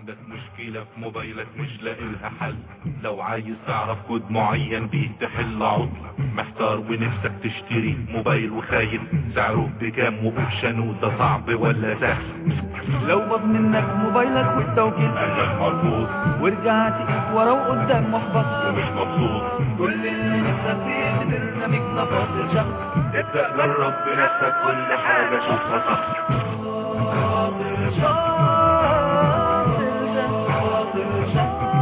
عندك مشكلة في موبايلك مش لاقي لها حل لو عايز تعرف كود معين بيه تحل عطلة محتار ونفسك تشتري موبايل وخايف سعره بكام واوبشنه ده صعب ولا سهل لو باظ منك موبايلك والتوكيل قلبك مرفوض ورجعت ايد ورا وقدام محبط ومش مبسوط كل اللي نفسك فيه في برنامجنا فاصل شهر ابدأ جرب بنفسك كل حاجة شوفها صح فاصل شهر فاصل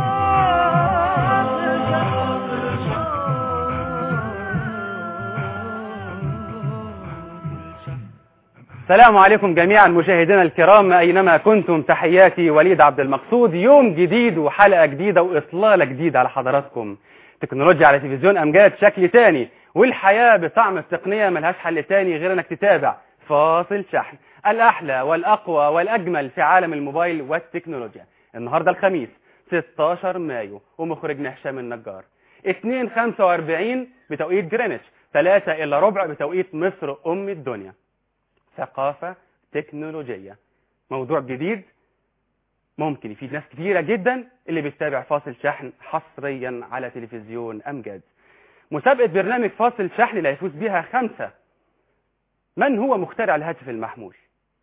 السلام عليكم جميعا مشاهدينا الكرام اينما كنتم تحياتي وليد عبد المقصود يوم جديد وحلقه جديده واطلاله جديده على حضراتكم تكنولوجيا على تلفزيون امجاد شكل تاني والحياه بطعم التقنيه ملهاش حل تاني غير انك تتابع فاصل شحن الاحلى والاقوى والاجمل في عالم الموبايل والتكنولوجيا النهارده الخميس 16 مايو ومخرجنا هشام النجار 2:45 بتوقيت جرينتش 3 الا ربع بتوقيت مصر ام الدنيا ثقافة تكنولوجية موضوع جديد ممكن يفيد ناس كتيرة جدا اللي بتتابع فاصل شحن حصريا على تلفزيون أمجاد مسابقة برنامج فاصل شحن اللي هيفوز بيها خمسة من هو مخترع الهاتف المحمول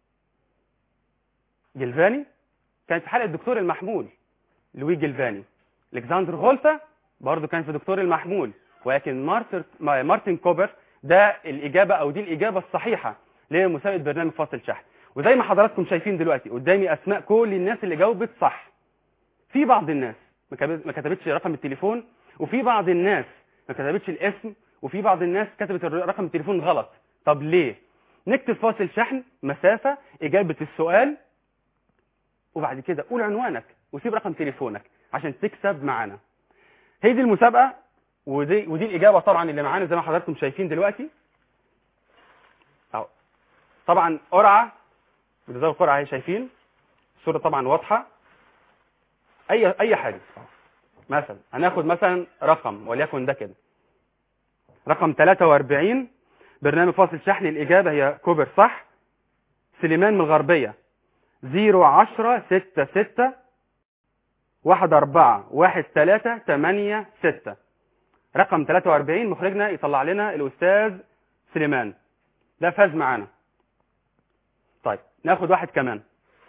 جلفاني كانت في حلقة دكتور المحمول لوي جلفاني الكسندر غولتا برضه كان في دكتور المحمول ولكن مارتر مارتن كوبر ده الإجابة أو دي الإجابة الصحيحة لمسابقه برنامج فاصل شحن وزي ما حضراتكم شايفين دلوقتي قدامي اسماء كل الناس اللي جاوبت صح في بعض الناس ما كتبت- ما كتبتش رقم التليفون وفي بعض الناس ما كتبتش الاسم وفي بعض الناس كتبت الر- رقم التليفون غلط طب ليه نكتب فاصل شحن مسافه اجابه السؤال وبعد كده قول عنوانك وسيب رقم تليفونك عشان تكسب معانا هي دي المسابقه ودي ودي الاجابه طبعا اللي معانا زي ما حضراتكم شايفين دلوقتي اهو طبعا قرعه بتظهر قرعه اهي شايفين الصوره طبعا واضحه اي اي حاجه مثلا هناخد مثلا رقم وليكن ده كده رقم 43 برنامج فاصل شحن الاجابه هي كوبر صح سليمان من الغربيه 010 66 1 4 1 3 8 6 رقم 43 مخرجنا يطلع لنا الاستاذ سليمان ده فاز معانا طيب ناخد واحد كمان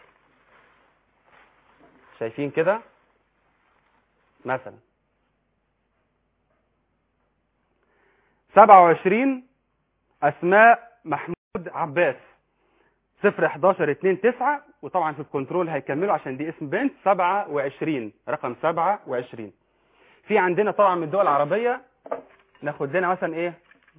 شايفين كده مثلا 27 اسماء محمود عباس 0 11 2 9 وطبعا في الكنترول هيكملوا عشان دي اسم بنت 27 رقم 27 في عندنا طبعا من الدول العربيه ناخد لنا مثلا ايه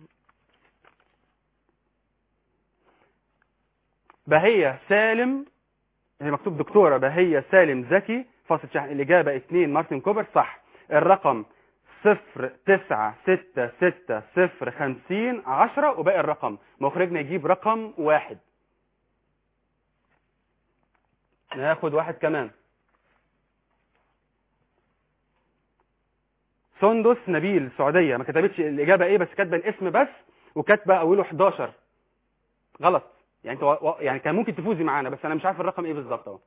بهية سالم هي مكتوب دكتورة بهية سالم زكي فاصل شحن الإجابة 2 مارتن كوبر صح الرقم 0 9 6 6 0 50 10 وباقي الرقم مخرجنا يجيب رقم واحد ناخد واحد كمان سندس نبيل السعودية ما كتبتش الإجابة إيه بس كاتبة الاسم بس وكاتبة أوله 11 غلط يعني انت و... و- يعني كان ممكن تفوزي معانا بس انا مش عارف الرقم ايه بالظبط اهو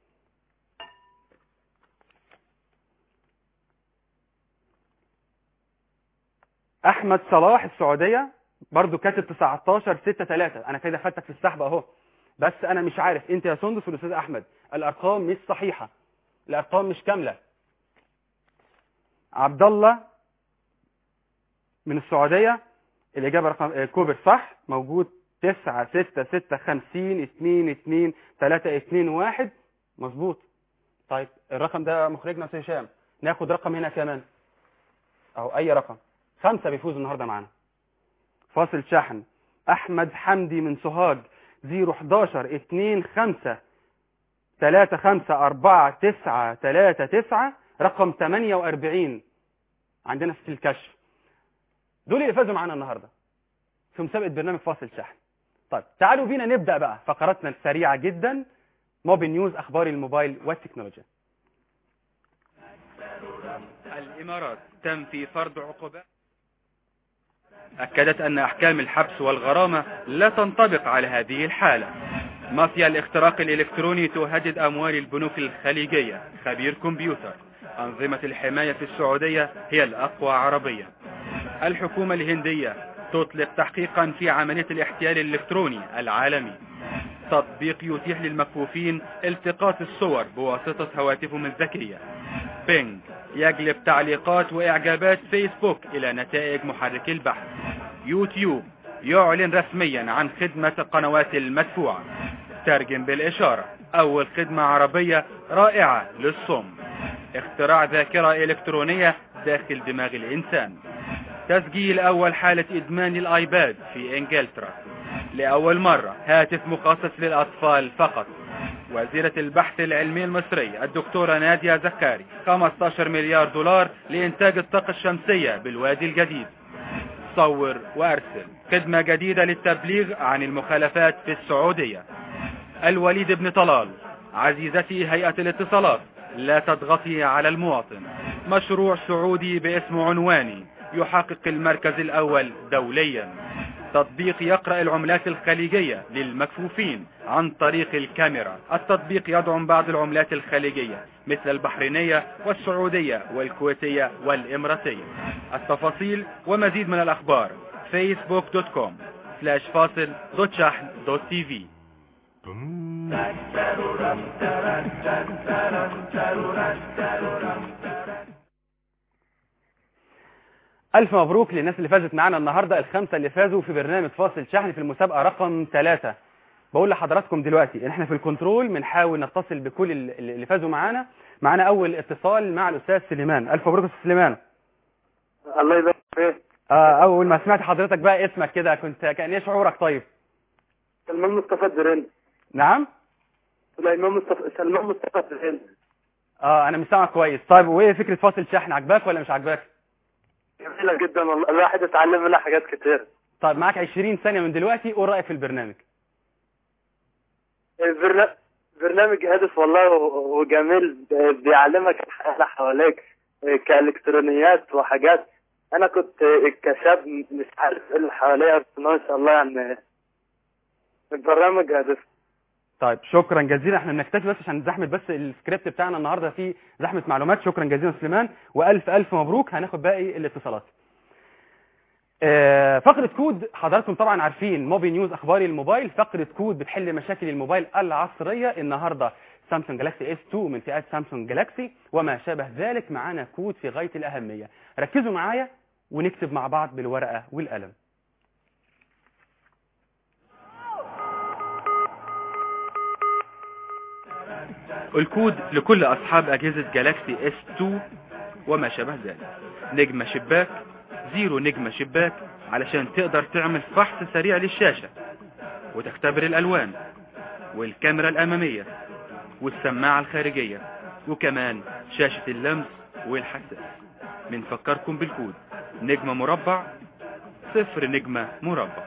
احمد صلاح السعوديه برضو كاتب 19 6 3 انا كده خدتك في السحب اهو بس انا مش عارف انت يا سندس والاستاذ احمد الارقام مش صحيحه الارقام مش كامله عبد الله من السعوديه الاجابه رقم آه، كوبر صح موجود تسعة ستة ستة خمسين اتنين اتنين تلاتة اتنين واحد مظبوط طيب الرقم ده مخرجنا استاذ هشام ناخد رقم هنا كمان اهو اي رقم خمسة بيفوزوا النهارده معانا فاصل شحن احمد حمدي من سوهاج 011 2 5 3 5 4 9 3 9 رقم 48 عندنا في الكشف دول اللي فازوا معانا النهارده في مسابقه برنامج فاصل شحن طيب تعالوا بينا نبدا بقى فقراتنا السريعه جدا موبي نيوز اخبار الموبايل والتكنولوجيا الامارات تم في فرض عقوبات اكدت ان احكام الحبس والغرامه لا تنطبق على هذه الحاله مافيا الاختراق الإلكتروني تهدد أموال البنوك الخليجية خبير كمبيوتر أنظمة الحماية في السعودية هي الأقوى عربيا الحكومة الهندية تطلق تحقيقا في عملية الاحتيال الإلكتروني العالمي تطبيق يتيح للمكفوفين التقاط الصور بواسطة هواتفهم الذكية بينج يجلب تعليقات وإعجابات فيسبوك إلى نتائج محرك البحث يوتيوب يعلن رسميا عن خدمة القنوات المدفوعة ترجم بالإشارة أول خدمة عربية رائعة للصم اختراع ذاكرة إلكترونية داخل دماغ الإنسان تسجيل أول حالة إدمان الآيباد في إنجلترا لأول مرة هاتف مخصص للأطفال فقط وزيرة البحث العلمي المصري الدكتورة نادية زكاري 15 مليار دولار لإنتاج الطاقة الشمسية بالوادي الجديد صور وأرسل خدمة جديدة للتبليغ عن المخالفات في السعودية الوليد بن طلال عزيزتي هيئة الاتصالات لا تضغطي على المواطن مشروع سعودي باسم عنواني يحقق المركز الأول دوليا تطبيق يقرأ العملات الخليجية للمكفوفين عن طريق الكاميرا التطبيق يدعم بعض العملات الخليجية مثل البحرينية والسعودية والكويتية والإماراتية التفاصيل ومزيد من الأخبار فيسبوك دوت كوم سلاش فاصل دوت شحن دوت تي في ألف مبروك للناس اللي فازت معانا النهاردة الخمسة اللي فازوا في برنامج فاصل شحن في المسابقة رقم ثلاثة بقول لحضراتكم دلوقتي ان احنا في الكنترول بنحاول نتصل بكل ال- اللي فازوا معانا معانا اول اتصال مع الاستاذ سليمان الف مبروك يا أستاذ سليمان الله يبارك فيك آه اول ما سمعت حضرتك بقى اسمك كده كنت كان ايه شعورك طيب سلمان مصطفى الدرين نعم سليمان مصطفى سلمان مصطفى الدرين اه انا مش سامعك كويس طيب وايه فكرة فاصل شحن عجباك ولا مش عجباك جميلة جدا والله الواحد اتعلم منها حاجات كتير طيب معاك 20 ثانية من دلوقتي قول رأيك في البرنامج البرنا- برنامج هادف والله و- وجميل ب- بيعلمك الحياة اللي حواليك كالكترونيات وحاجات انا كنت كشاب مش عارف ايه اللي حواليا بس ما شاء الله يعني البرنامج هادف طيب شكرا جزيلا احنا بنكتفي بس عشان زحمه بس السكريبت بتاعنا النهارده فيه زحمه معلومات شكرا جزيلا سليمان والف الف مبروك هناخد باقي الاتصالات آه، فقرة كود حضراتكم طبعا عارفين موبي نيوز اخبار الموبايل فقرة كود بتحل مشاكل الموبايل العصرية النهاردة سامسونج جالاكسي اس 2 من فئات سامسونج جالاكسي وما شابه ذلك معانا كود في غاية الأهمية ركزوا معايا ونكتب مع بعض بالورقة والقلم الكود لكل أصحاب أجهزة جالاكسي S2 وما شابه ذلك نجمة شباك زيرو نجمة شباك علشان تقدر تعمل فحص سريع للشاشة وتختبر الألوان والكاميرا الأمامية والسماعة الخارجية وكمان شاشة اللمس والحساس بنفكركم بالكود نجمة مربع صفر نجمة مربع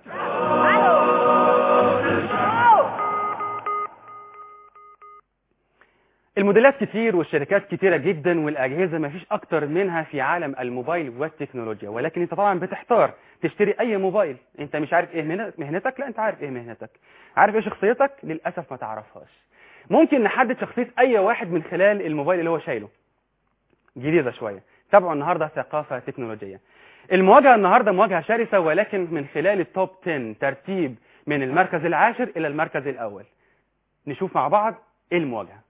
الموديلات كتير والشركات كتيرة جدا والأجهزة ما فيش أكتر منها في عالم الموبايل والتكنولوجيا ولكن أنت طبعا بتحتار تشتري أي موبايل أنت مش عارف إيه مهن- مهنتك لا أنت عارف إيه مهنتك عارف إيه شخصيتك للأسف ما تعرفهاش ممكن نحدد شخصية أي واحد من خلال الموبايل اللي هو شايله جديدة شوية تابعوا النهاردة ثقافة تكنولوجية المواجهة النهاردة مواجهة شرسة ولكن من خلال التوب 10 ترتيب من المركز العاشر إلى المركز الأول نشوف مع بعض إيه المواجهة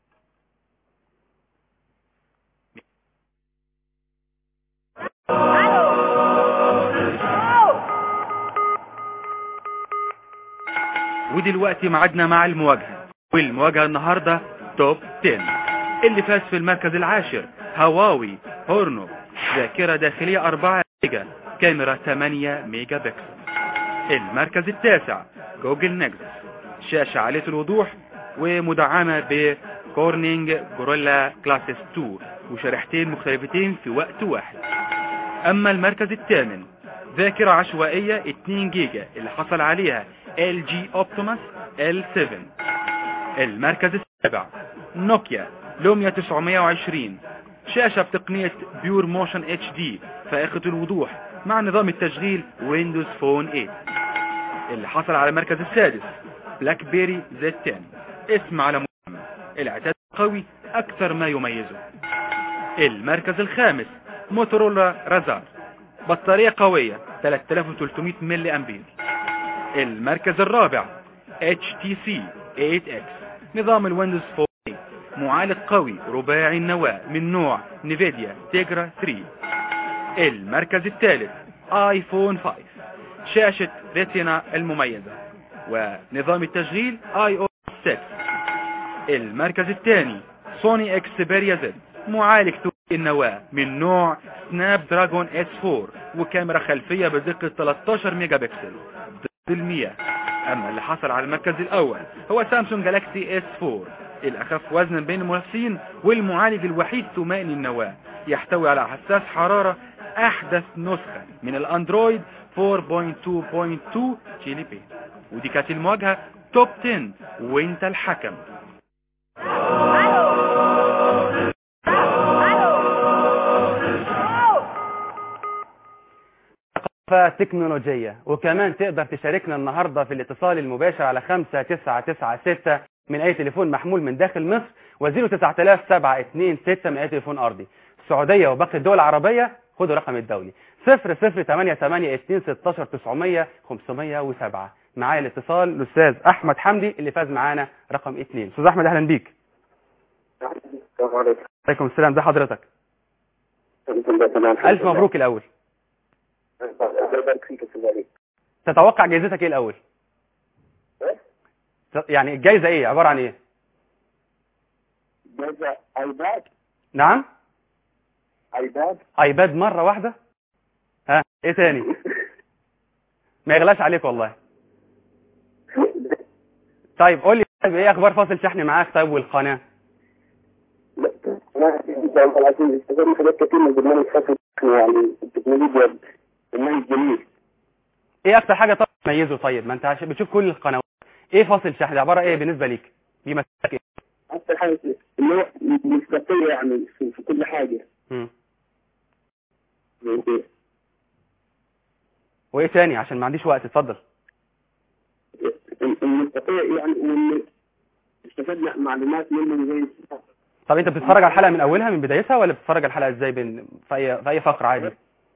ودلوقتي معدنا مع المواجهة والمواجهة النهاردة توب 10 اللي فاز في المركز العاشر هواوي هورنو ذاكرة داخلية 4 ميجا كاميرا 8 ميجا بكسل المركز التاسع جوجل نكسس شاشة عالية الوضوح ومدعمة بكورنينج جوريلا كلاسس 2 وشريحتين مختلفتين في وقت واحد اما المركز الثامن ذاكرة عشوائية 2 جيجا اللي حصل عليها ال جي اوبتيموس ال 7 المركز السابع نوكيا لوميا 920 شاشة بتقنية بيور موشن اتش دي فائقة الوضوح مع نظام التشغيل ويندوز فون 8 اللي حصل على المركز السادس بلاك بيري زد 10 اسم على مسمى العتاد قوي أكثر ما يميزه المركز الخامس موتورولا رازار بطارية قوية 3300 ملي أمبير المركز الرابع HTC 8X نظام الويندوز 4 معالج قوي رباعي النواة من نوع نيفيديا تيجرا 3 المركز الثالث ايفون 5 شاشة ريتينا المميزة ونظام التشغيل اي او 6 المركز الثاني سوني اكسبيريا زد معالج ثلاثي النواة من نوع سناب دراجون اس 4 وكاميرا خلفية بدقة 13 ميجا بكسل ضد المياه اما اللي حصل على المركز الاول هو سامسونج جالاكسي اس 4 الاخف وزنا بين المنافسين والمعالج الوحيد ثماني النواة يحتوي على حساس حرارة احدث نسخة من الاندرويد 4.2.2 جيلي بي ودي كانت المواجهة توب 10 وانت الحكم تكنولوجية وكمان تقدر تشاركنا النهاردة في الاتصال المباشر على 5996 من أي تليفون محمول من داخل مصر و0900726 من أي تليفون أرضي السعودية وباقي الدول العربية خدوا رقم الدولي 00882 507 معايا الاتصال الأستاذ أحمد حمدي اللي فاز معانا رقم 2 أستاذ أحمد أهلا بيك السلام عليكم عليكم السلام ده حضرتك الحمد لله تمام ألف مبروك الأول الله يبارك فيك يا أستاذ علي. تتوقع جايزتك إيه الأول إيه؟ يعني الجايزة إيه عبارة عن إيه جايزة ايباد نعم ايباد ايباد مرة واحدة ها ايه تاني ما يغلاش عليك والله طيب قول لي طيب ايه اخبار فاصل شحن معاك طيب والقناة لا، انا ان شاء الله العظيم استفدنا حاجات كتير من برنامج فصل يعني التكنولوجيا برنامج جميل ايه اكتر حاجة طب تميزه طيب ما انت عشان بتشوف كل القنوات ايه فاصل شحن عبارة ايه بالنسبة ليك بيمثلك ايه اكثر حاجه اللي هو مصداقيه يعني في, في كل حاجه مم. يعني وايه تاني عشان ما عنديش وقت اتفضل المصداقيه يعني وان استفدنا معلومات منه زي طب انت بتتفرج على الحلقة من اولها من بدايتها ولا بتتفرج على الحلقة ازاي بين في اي في اي فقرة عادي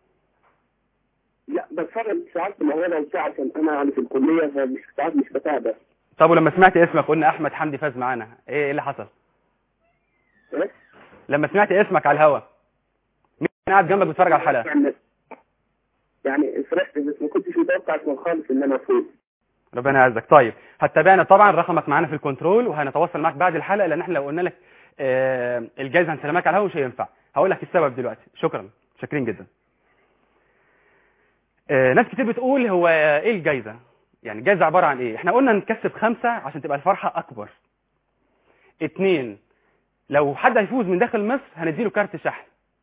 لا بتفرج ساعات في الاولى وساعات عشان انا يعني في الكليه فمش ساعات مش بتابع طب ولما سمعت اسمك قلنا احمد حمدي فاز معانا ايه ايه اللي حصل إيه؟ لما سمعت اسمك على الهوا مين كان قاعد جنبك بيتفرج على الحلقة يعني يعني فرحت بس ما كنتش متوقع اصلا خالص ان انا افوز ربنا يعزك طيب هتتابعنا طبعا رقمك معانا في الكنترول وهنتواصل معاك بعد الحلقه لان احنا لو قلنا لك آه، الجايزه هنسلمك على الهوا مش هينفع هقول لك السبب دلوقتي شكرا شاكرين جدا آه، ناس كتير بتقول هو ايه الجايزه يعني الجايزه عباره عن ايه احنا قلنا نكسب خمسة عشان تبقى الفرحه اكبر اتنين لو حد هيفوز من داخل مصر هنديله كارت شحن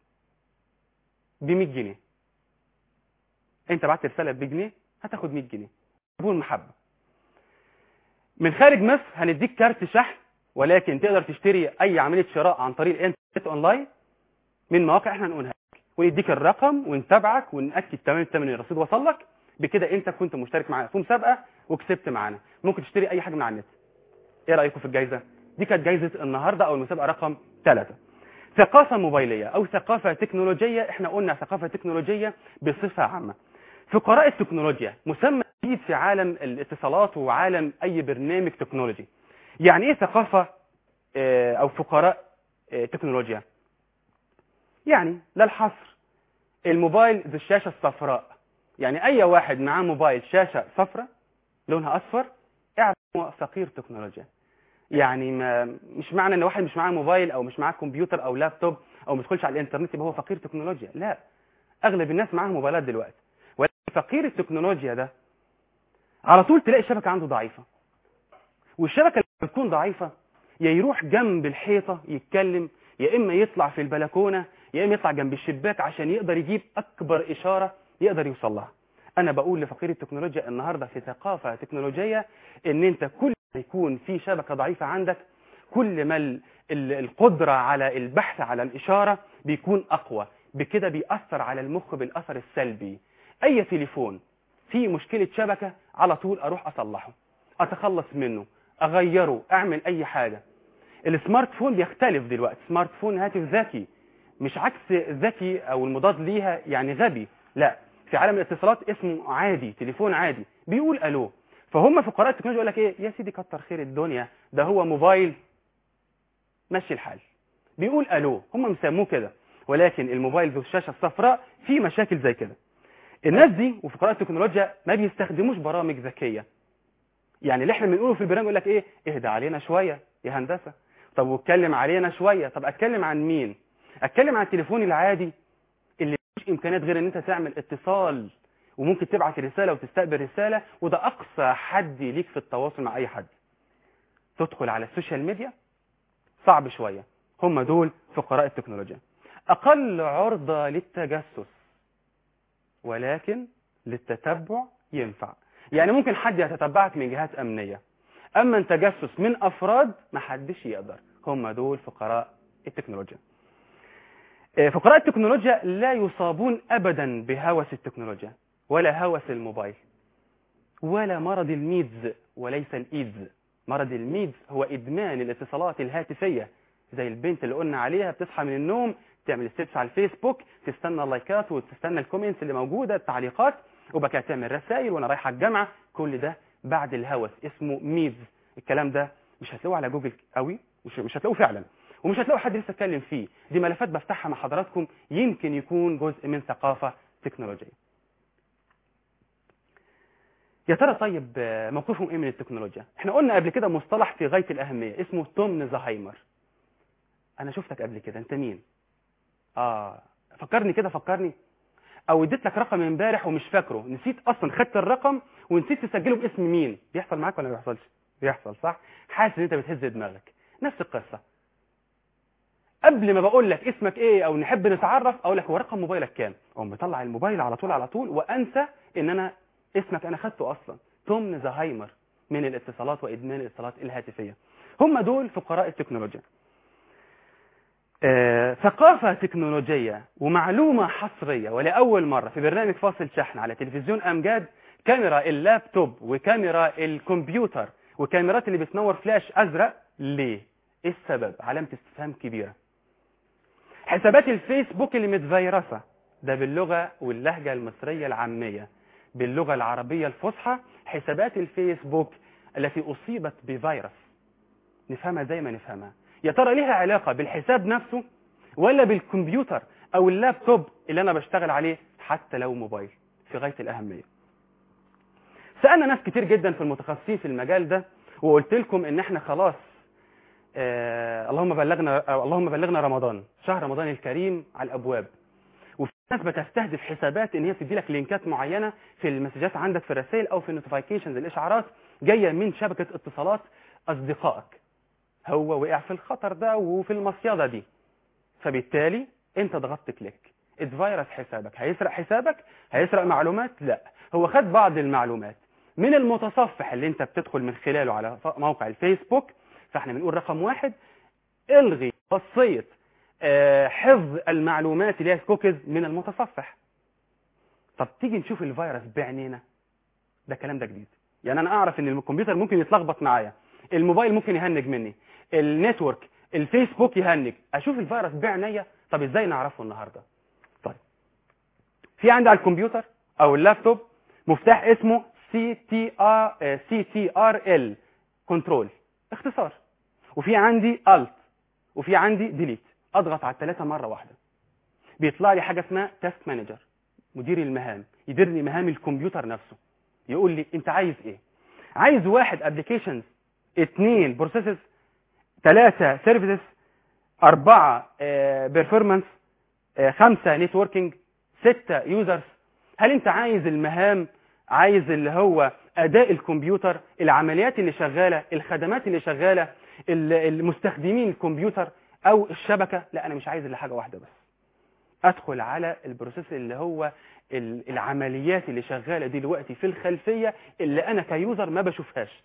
ب 100 جنيه انت بعت رساله بجنيه هتاخد 100 جنيه قبول محبه من خارج مصر هنديك كارت شحن ولكن تقدر تشتري اي عمليه شراء عن طريق الانترنت اونلاين من مواقع احنا هنقولها لك ونديك الرقم ونتابعك ونأكد تمام تمام ان الرصيد وصل لك بكده انت كنت مشترك معانا في مسابقه وكسبت معانا ممكن تشتري اي حاجه من على النت ايه رايكم في الجائزه دي كانت جائزه النهارده او المسابقه رقم ثلاثة ثقافه موبايليه او ثقافه تكنولوجيه احنا قلنا ثقافه تكنولوجيه بصفه عامه فقراء التكنولوجيا مسمى جديد في عالم الاتصالات وعالم اي برنامج تكنولوجي يعني ايه ثقافه آه، او فقراء آه، تكنولوجيا يعني لا الحصر الموبايل ذو الشاشه الصفراء يعني اي واحد معاه موبايل شاشه صفراء لونها اصفر اعرف هو فقير تكنولوجيا يعني ما مش معنى ان واحد مش معاه موبايل او مش معاه كمبيوتر او لابتوب او ما يدخلش على الانترنت يبقى هو فقير تكنولوجيا لا اغلب الناس معاها موبايلات دلوقتي ولكن فقير التكنولوجيا ده على طول تلاقي الشبكه عنده ضعيفه والشبكه اللي بتكون ضعيفه يا يروح جنب الحيطه يتكلم يا اما يطلع في البلكونه يا اما يطلع جنب الشباك عشان يقدر يجيب اكبر اشاره يقدر يوصل لها انا بقول لفقير التكنولوجيا النهارده في ثقافه تكنولوجيه ان انت كل ما يكون في شبكه ضعيفه عندك كل ما ال- ال- القدره على البحث على الاشاره بيكون اقوى بكده بيأثر على المخ بالاثر السلبي اي تليفون فيه مشكله شبكه على طول اروح اصلحه اتخلص منه اغيره اعمل اي حاجه السمارت فون بيختلف دلوقتي سمارت فون هاتف ذكي مش عكس ذكي او المضاد ليها يعني غبي لا في عالم الاتصالات اسمه عادي تليفون عادي بيقول الو فهم فقراء التكنولوجيا يقول لك ايه يا سيدي كتر خير الدنيا ده هو موبايل مشي الحال بيقول الو هم مسموه كده ولكن الموبايل ذو الشاشه الصفراء فيه مشاكل زي كده الناس دي وفقراء التكنولوجيا ما بيستخدموش برامج ذكيه يعني اللي احنا بنقوله في البرنامج يقول لك ايه اهدى علينا شويه يا هندسه طب واتكلم علينا شويه طب اتكلم عن مين اتكلم عن التليفون العادي اللي مش امكانيات غير ان انت تعمل اتصال وممكن تبعت رساله وتستقبل رساله وده اقصى حد ليك في التواصل مع اي حد تدخل على السوشيال ميديا صعب شويه هم دول فقراء التكنولوجيا اقل عرضه للتجسس ولكن للتتبع ينفع يعني ممكن حد يتتبعك من جهات امنيه اما التجسس من افراد ما حدش يقدر هم دول فقراء التكنولوجيا آه، فقراء التكنولوجيا لا يصابون ابدا بهوس التكنولوجيا ولا هوس الموبايل ولا مرض الميدز وليس الايدز مرض الميدز هو ادمان الاتصالات الهاتفيه زي البنت اللي قلنا عليها بتصحى من النوم تعمل ستيبس على الفيسبوك تستنى اللايكات وتستنى الكومنتس اللي موجوده التعليقات وبعد كده تعمل رسائل وانا رايحه الجامعه كل ده بعد الهوس اسمه ميدز الكلام ده مش هتلاقوه على جوجل قوي مش مش هتلاقوه فعلا ومش هتلاقوا حد لسه اتكلم فيه دي ملفات بفتحها مع حضراتكم يمكن يكون جزء من ثقافه تكنولوجيه يا ترى طيب آه، موقفهم ايه من التكنولوجيا احنا قلنا قبل كده مصطلح في غايه الاهميه اسمه توم زهايمر انا شفتك قبل كده انت مين اه فكرني كده فكرني او اديت لك رقم امبارح ومش فاكره نسيت اصلا خدت الرقم ونسيت تسجله باسم مين بيحصل معاك ولا ما بيحصلش بيحصل صح حاسس ان انت بتهز دماغك نفس القصه قبل ما بقول لك اسمك ايه او نحب نتعرف اقول لك هو رقم موبايلك كام اقوم مطلع الموبايل على طول على طول وانسى ان انا اسمك انا خدته اصلا توم زهايمر من الاتصالات وادمان الاتصالات الهاتفيه هم دول فقراء التكنولوجيا آه، ثقافة تكنولوجية ومعلومة حصرية ولأول مرة في برنامج فاصل شحن على تلفزيون أمجاد كاميرا اللابتوب وكاميرا الكمبيوتر وكاميرات اللي بتنور فلاش أزرق ليه؟ إيه السبب؟ علامة استفهام كبيرة حسابات الفيسبوك اللي متفيرسة ده باللغة واللهجة المصرية العامية باللغة العربية الفصحى حسابات الفيسبوك التي أصيبت بفيروس نفهمها زي ما نفهمها يا ترى ليها علاقة بالحساب نفسه ولا بالكمبيوتر او اللابتوب اللي انا بشتغل عليه حتى لو موبايل في غاية الاهمية سألنا ناس كتير جدا في المتخصصين في المجال ده وقلت لكم ان احنا خلاص آه اللهم بلغنا أو اللهم بلغنا رمضان شهر رمضان الكريم على الابواب وفي ناس بتستهدف حسابات ان هي تدي لك لينكات معينه في المسجات عندك في الرسائل او في النوتيفيكيشنز الاشعارات جايه من شبكه اتصالات اصدقائك هو وقع في الخطر ده وفي المصيدة دي فبالتالي انت ضغطت كليك اتفيرس حسابك هيسرق حسابك هيسرق معلومات لا هو خد بعض المعلومات من المتصفح اللي انت بتدخل من خلاله على ف- موقع الفيسبوك فاحنا بنقول رقم واحد الغي خاصية آه، حفظ المعلومات اللي هي الكوكيز من المتصفح طب تيجي نشوف الفيروس بعينينا ده الكلام ده جديد يعني انا اعرف ان الكمبيوتر ممكن يتلخبط معايا الموبايل ممكن يهنج مني النتورك الفيسبوك يهنج اشوف الفيروس بعينيا طب ازاي نعرفه النهارده طيب في عندي على الكمبيوتر او اللابتوب مفتاح اسمه سي تي ار سي تي ار ال كنترول اختصار وفي عندي الت وفي عندي ديليت اضغط على الثلاثه مره واحده بيطلع لي حاجه اسمها تاسك مانجر مدير المهام يدير لي مهام الكمبيوتر نفسه يقول لي انت عايز ايه عايز واحد ابلكيشنز اثنين بروسيسز ثلاثة سيرفيسز أربعة بيرفورمانس خمسة نتوركينج ستة يوزرز هل أنت عايز المهام عايز اللي هو أداء الكمبيوتر العمليات اللي شغالة الخدمات اللي شغالة ال- المستخدمين الكمبيوتر أو الشبكة لا أنا مش عايز إلا حاجة واحدة بس أدخل على البروسيس اللي هو ال- العمليات اللي شغالة دلوقتي في الخلفية اللي أنا كيوزر ما بشوفهاش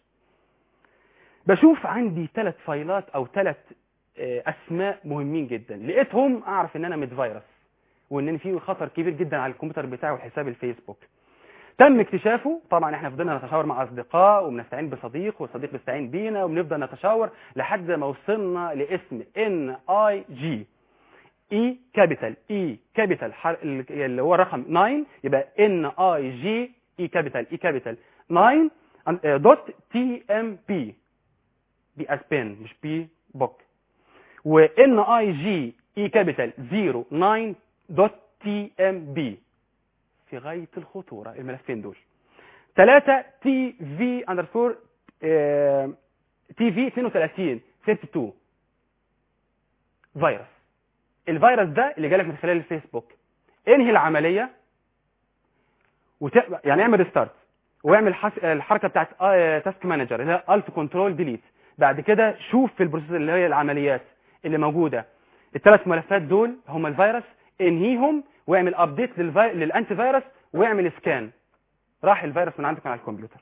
بشوف عندي ثلاث فايلات او ثلاث اسماء مهمين جدا لقيتهم اعرف ان انا متفيروس وان في خطر كبير جدا على الكمبيوتر بتاعي وحساب الفيسبوك تم اكتشافه طبعا احنا فضلنا نتشاور مع اصدقاء وبنستعين بصديق والصديق بيستعين بينا وبنفضل نتشاور لحد ما وصلنا لاسم ان اي جي اي كابيتال اي كابيتال اللي هو الرقم 9 يبقى ان اي جي اي كابيتال اي كابيتال 9 دوت تي ام بي بي اس بن مش بي بوك وان اي جي اي كابيتال 09 دوت تي ام بي في غاية الخطورة الملفين دول ثلاثة تي في اندرسكور تي في 32 32 فيروس الفيروس ده اللي جالك من خلال الفيسبوك انهي العملية وت... يعني اعمل ريستارت واعمل حس... الحركة بتاعت تاسك مانجر اللي هي الت كنترول ديليت بعد كده شوف في البروسيس اللي هي العمليات اللي موجودة الثلاث ملفات دول هم الفيروس انهيهم واعمل ابديت للفي... للانتي فيروس واعمل سكان راح الفيروس من عندك من على الكمبيوتر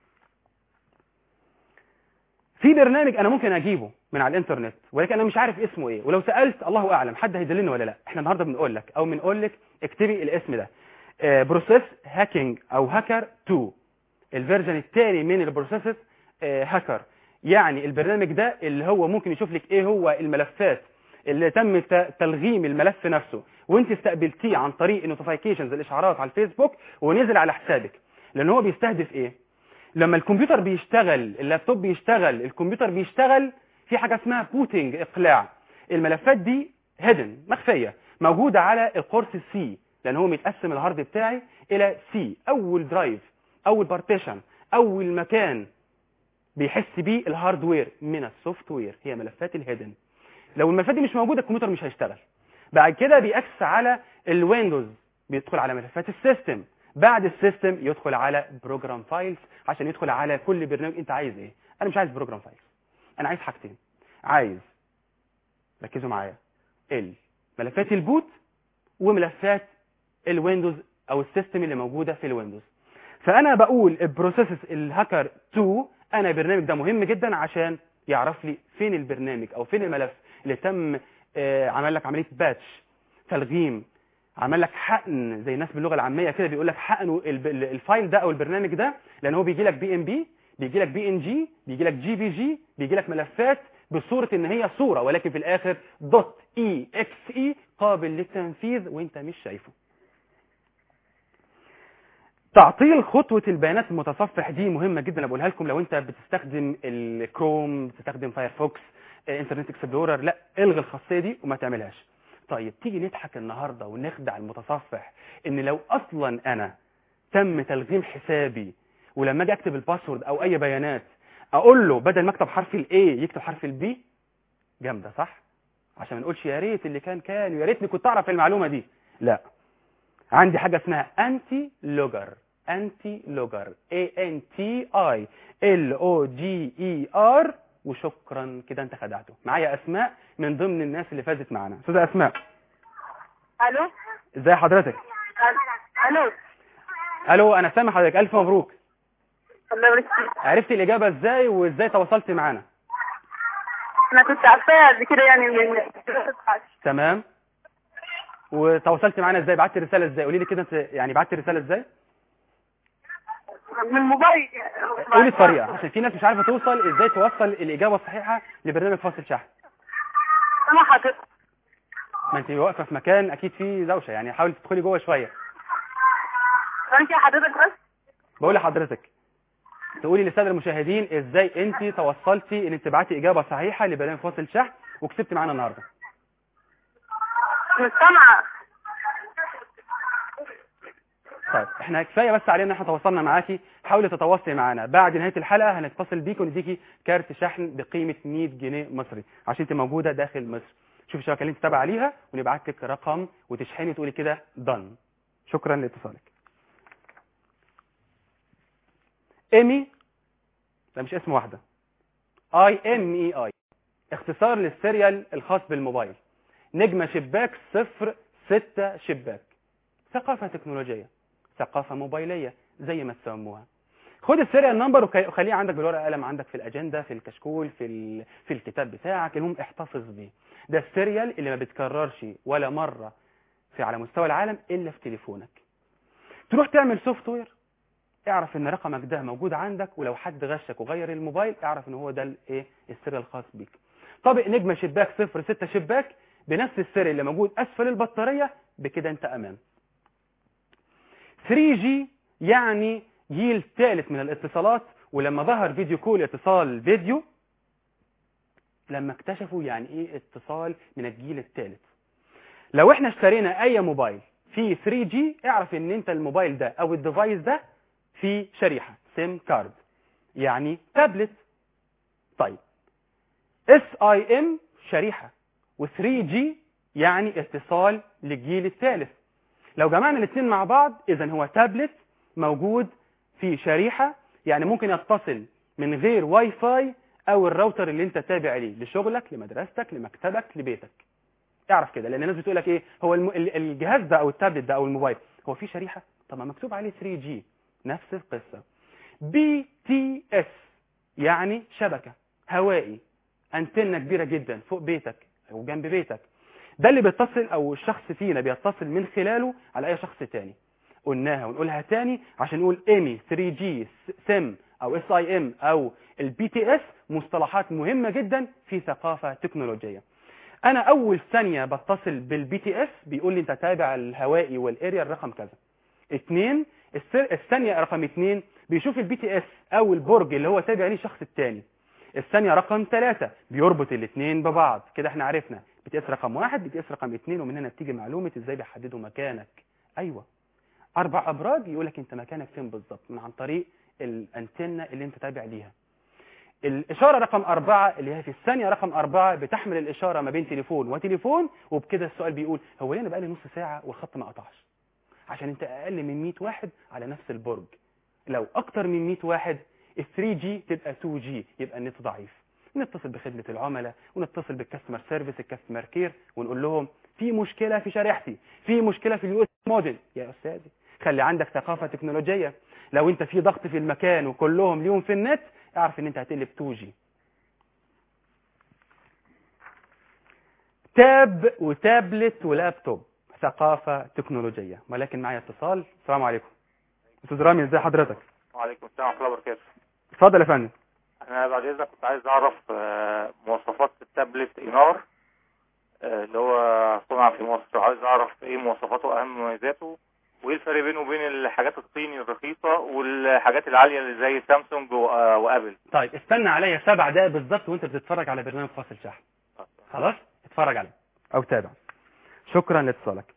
في برنامج انا ممكن اجيبه من على الانترنت ولكن انا مش عارف اسمه ايه ولو سالت الله اعلم حد هيدلني ولا لا احنا النهارده بنقول لك او بنقول لك اكتبي الاسم ده بروسيس هاكينج او هاكر 2 الفيرجن الثاني من البروسيس هاكر يعني البرنامج ده اللي هو ممكن يشوف لك ايه هو الملفات اللي تم تلغيم الملف نفسه وانت استقبلتيه عن طريق النوتيفيكيشنز الاشعارات على الفيسبوك ونزل على حسابك لان هو بيستهدف ايه لما الكمبيوتر بيشتغل اللابتوب بيشتغل الكمبيوتر بيشتغل في حاجه اسمها بوتنج اقلاع الملفات دي هيدن مخفيه موجوده على القرص سي لان هو متقسم الهارد بتاعي الى سي اول درايف اول بارتيشن اول مكان بيحس بيه الهاردوير من السوفت وير هي ملفات الهيدن لو الملفات دي مش موجوده الكمبيوتر مش هيشتغل بعد كده بيأكس على الويندوز بيدخل على ملفات السيستم بعد السيستم يدخل على بروجرام فايلز عشان يدخل على كل برنامج انت عايز ايه انا مش عايز بروجرام فايلز انا عايز حاجتين عايز ركزوا معايا ملفات البوت وملفات الويندوز او السيستم اللي موجوده في الويندوز فانا بقول البروسيسز الهاكر 2 انا البرنامج ده مهم جدا عشان يعرف لي فين البرنامج او فين الملف اللي تم آه عمل لك عمليه باتش تلغيم عمل لك حقن زي الناس باللغه العاميه كده بيقول لك حقنوا الفايل ده او البرنامج ده لان هو بيجي لك بي ام بي بيجي لك بي ان جي بيجي لك جي بي جي بيجي لك ملفات بصوره ان هي صوره ولكن في الاخر دوت اي اكس اي قابل للتنفيذ وانت مش شايفه تعطيل خطوة البيانات المتصفح دي مهمة جدا أنا بقولها لكم لو أنت بتستخدم الكروم بتستخدم فايرفوكس انترنت اكسبلورر لا الغي الخاصية دي وما تعملهاش طيب تيجي نضحك النهاردة ونخدع المتصفح ان لو اصلا انا تم تلغيم حسابي ولما اجي اكتب الباسورد او اي بيانات اقول له بدل ما اكتب حرف الاي يكتب حرف البي جامده صح عشان ما نقولش يا ريت اللي كان كان ويا ريتني كنت اعرف المعلومه دي لا عندي حاجه اسمها انتي لوجر انتي لوجر اي ان تي اي ال او جي اي ار وشكرا كده انت خدعته معايا اسماء من ضمن الناس اللي فازت معانا استاذه اسماء الو ازي حضرتك الو الو انا سامع حضرتك الف مبروك الله يبارك فيك عرفت الاجابه ازاي وازاي تواصلت معانا انا كنت عارفاها قبل كده يعني من تمام وتواصلت معانا ازاي بعت رساله ازاي قولي لي كده انت يعني بعت رساله ازاي من الموبايل قولي الطريقه عشان في ناس مش عارفه توصل ازاي توصل الاجابه الصحيحه لبرنامج فاصل شحن انا حاطط ما انت واقفه في مكان اكيد فيه دوشه يعني حاولي تدخلي جوه شويه انت حضرتك بس بقول لحضرتك تقولي للساده المشاهدين ازاي انت توصلتي ان انت تبعتي اجابه صحيحه لبرنامج فاصل شحن وكسبت معانا النهارده مش سامعه طيب احنا كفايه بس علينا ان احنا تواصلنا معاكي حاولي تتواصلي معانا بعد نهايه الحلقه هنتصل بيكي ونديكي كارت شحن بقيمه 100 جنيه مصري عشان انت موجوده داخل مصر شوفي الشبكه اللي انت تابعه عليها ونبعت لك رقم وتشحني وتقولي كده دن شكرا لاتصالك ايمي ده مش اسم واحده اي ام اي اي اختصار للسيريال الخاص بالموبايل نجمه شباك صفر ستة شباك ثقافه تكنولوجيه ثقافة موبايلية زي ما تسموها خد السيريال نمبر وخليه عندك بالورقه قلم عندك في الاجنده في الكشكول في ال... في الكتاب بتاعك المهم احتفظ بيه ده السيريال اللي ما بيتكررش ولا مره في على مستوى العالم الا في تليفونك تروح تعمل سوفت وير اعرف ان رقمك ده موجود عندك ولو حد غشك وغير الموبايل اعرف ان هو ده الايه السر الخاص بيك طابق نجمه شباك 0 6 شباك بنفس السر اللي موجود اسفل البطاريه بكده انت امان 3G يعني جيل ثالث من الاتصالات ولما ظهر فيديو كول اتصال فيديو لما اكتشفوا يعني ايه اتصال من الجيل الثالث لو احنا اشترينا اي موبايل فيه 3G اعرف ان انت الموبايل ده او الديفايس ده فيه شريحة سيم كارد يعني تابلت طيب SIM شريحة و3G يعني اتصال للجيل الثالث لو جمعنا الاثنين مع بعض اذا هو تابلت موجود في شريحة يعني ممكن يتصل من غير واي فاي او الراوتر اللي انت تابع ليه لشغلك لمدرستك لمكتبك لبيتك اعرف كده لان الناس بتقول لك ايه هو الم... ال- الجهاز ده او التابلت ده او الموبايل هو فيه شريحة طب ما مكتوب عليه 3G نفس القصة بي تي اس يعني شبكة هوائي انتنة كبيرة جدا فوق بيتك او جنب بيتك ده اللي بيتصل او الشخص فينا بيتصل من خلاله على اي شخص تاني قلناها ونقولها تاني عشان نقول ايمي 3G سيم او اس اي ام او البي تي اس مصطلحات مهمة جدا في ثقافة تكنولوجية انا اول ثانية بتصل بالبي تي اس بيقول لي انت تابع الهوائي والاريا الرقم كذا اتنين السر- الثانية رقم اتنين بيشوف البي تي اس او البرج اللي هو تابع ليه الشخص التاني الثانية رقم ثلاثة بيربط الاثنين ببعض كده احنا عرفنا بي تي اس رقم واحد بي تي اس رقم اتنين ومن هنا بتيجي معلومة ازاي بيحددوا مكانك ايوه اربع ابراج يقول لك انت مكانك فين بالظبط من عن طريق الانتنة اللي انت تابع ليها الإشارة رقم أربعة اللي هي في الثانية رقم أربعة بتحمل الإشارة ما بين تليفون وتليفون وبكده السؤال بيقول هو ليه أنا بقالي نص ساعة والخط ما قطعش عشان أنت أقل من 100 واحد على نفس البرج لو أكتر من 100 واحد ال 3G تبقى 2G يبقى النت ضعيف نتصل بخدمة العملاء ونتصل بالكاستمر سيرفيس الكاستمر كير ونقول لهم في مشكلة في شريحتي في مشكلة في اليو اس موديل يا أستاذي خلي عندك ثقافة تكنولوجية لو انت في ضغط في المكان وكلهم ليهم في النت اعرف ان انت هتقلب 2G تاب وتابلت ولابتوب ثقافة تكنولوجية ولكن معايا اتصال السلام عليكم استاذ رامي ازي حضرتك وعليكم السلام ورحمة الله وبركاته اتفضل يا فندم أنا بعد إذنك كنت عايز أعرف آه، مواصفات التابلت إينار آه، اللي هو صنع في مصر عايز أعرف إيه مواصفاته وأهم مميزاته وإيه الفرق بينه وبين الحاجات الصيني الرخيصة والحاجات العالية اللي زي سامسونج و- آه، وأبل طيب استنى عليا سبع دقايق بالظبط وانت بتتفرج على برنامج فاصل شحن خلاص اتفرج عليه او تابع شكرا لاتصالك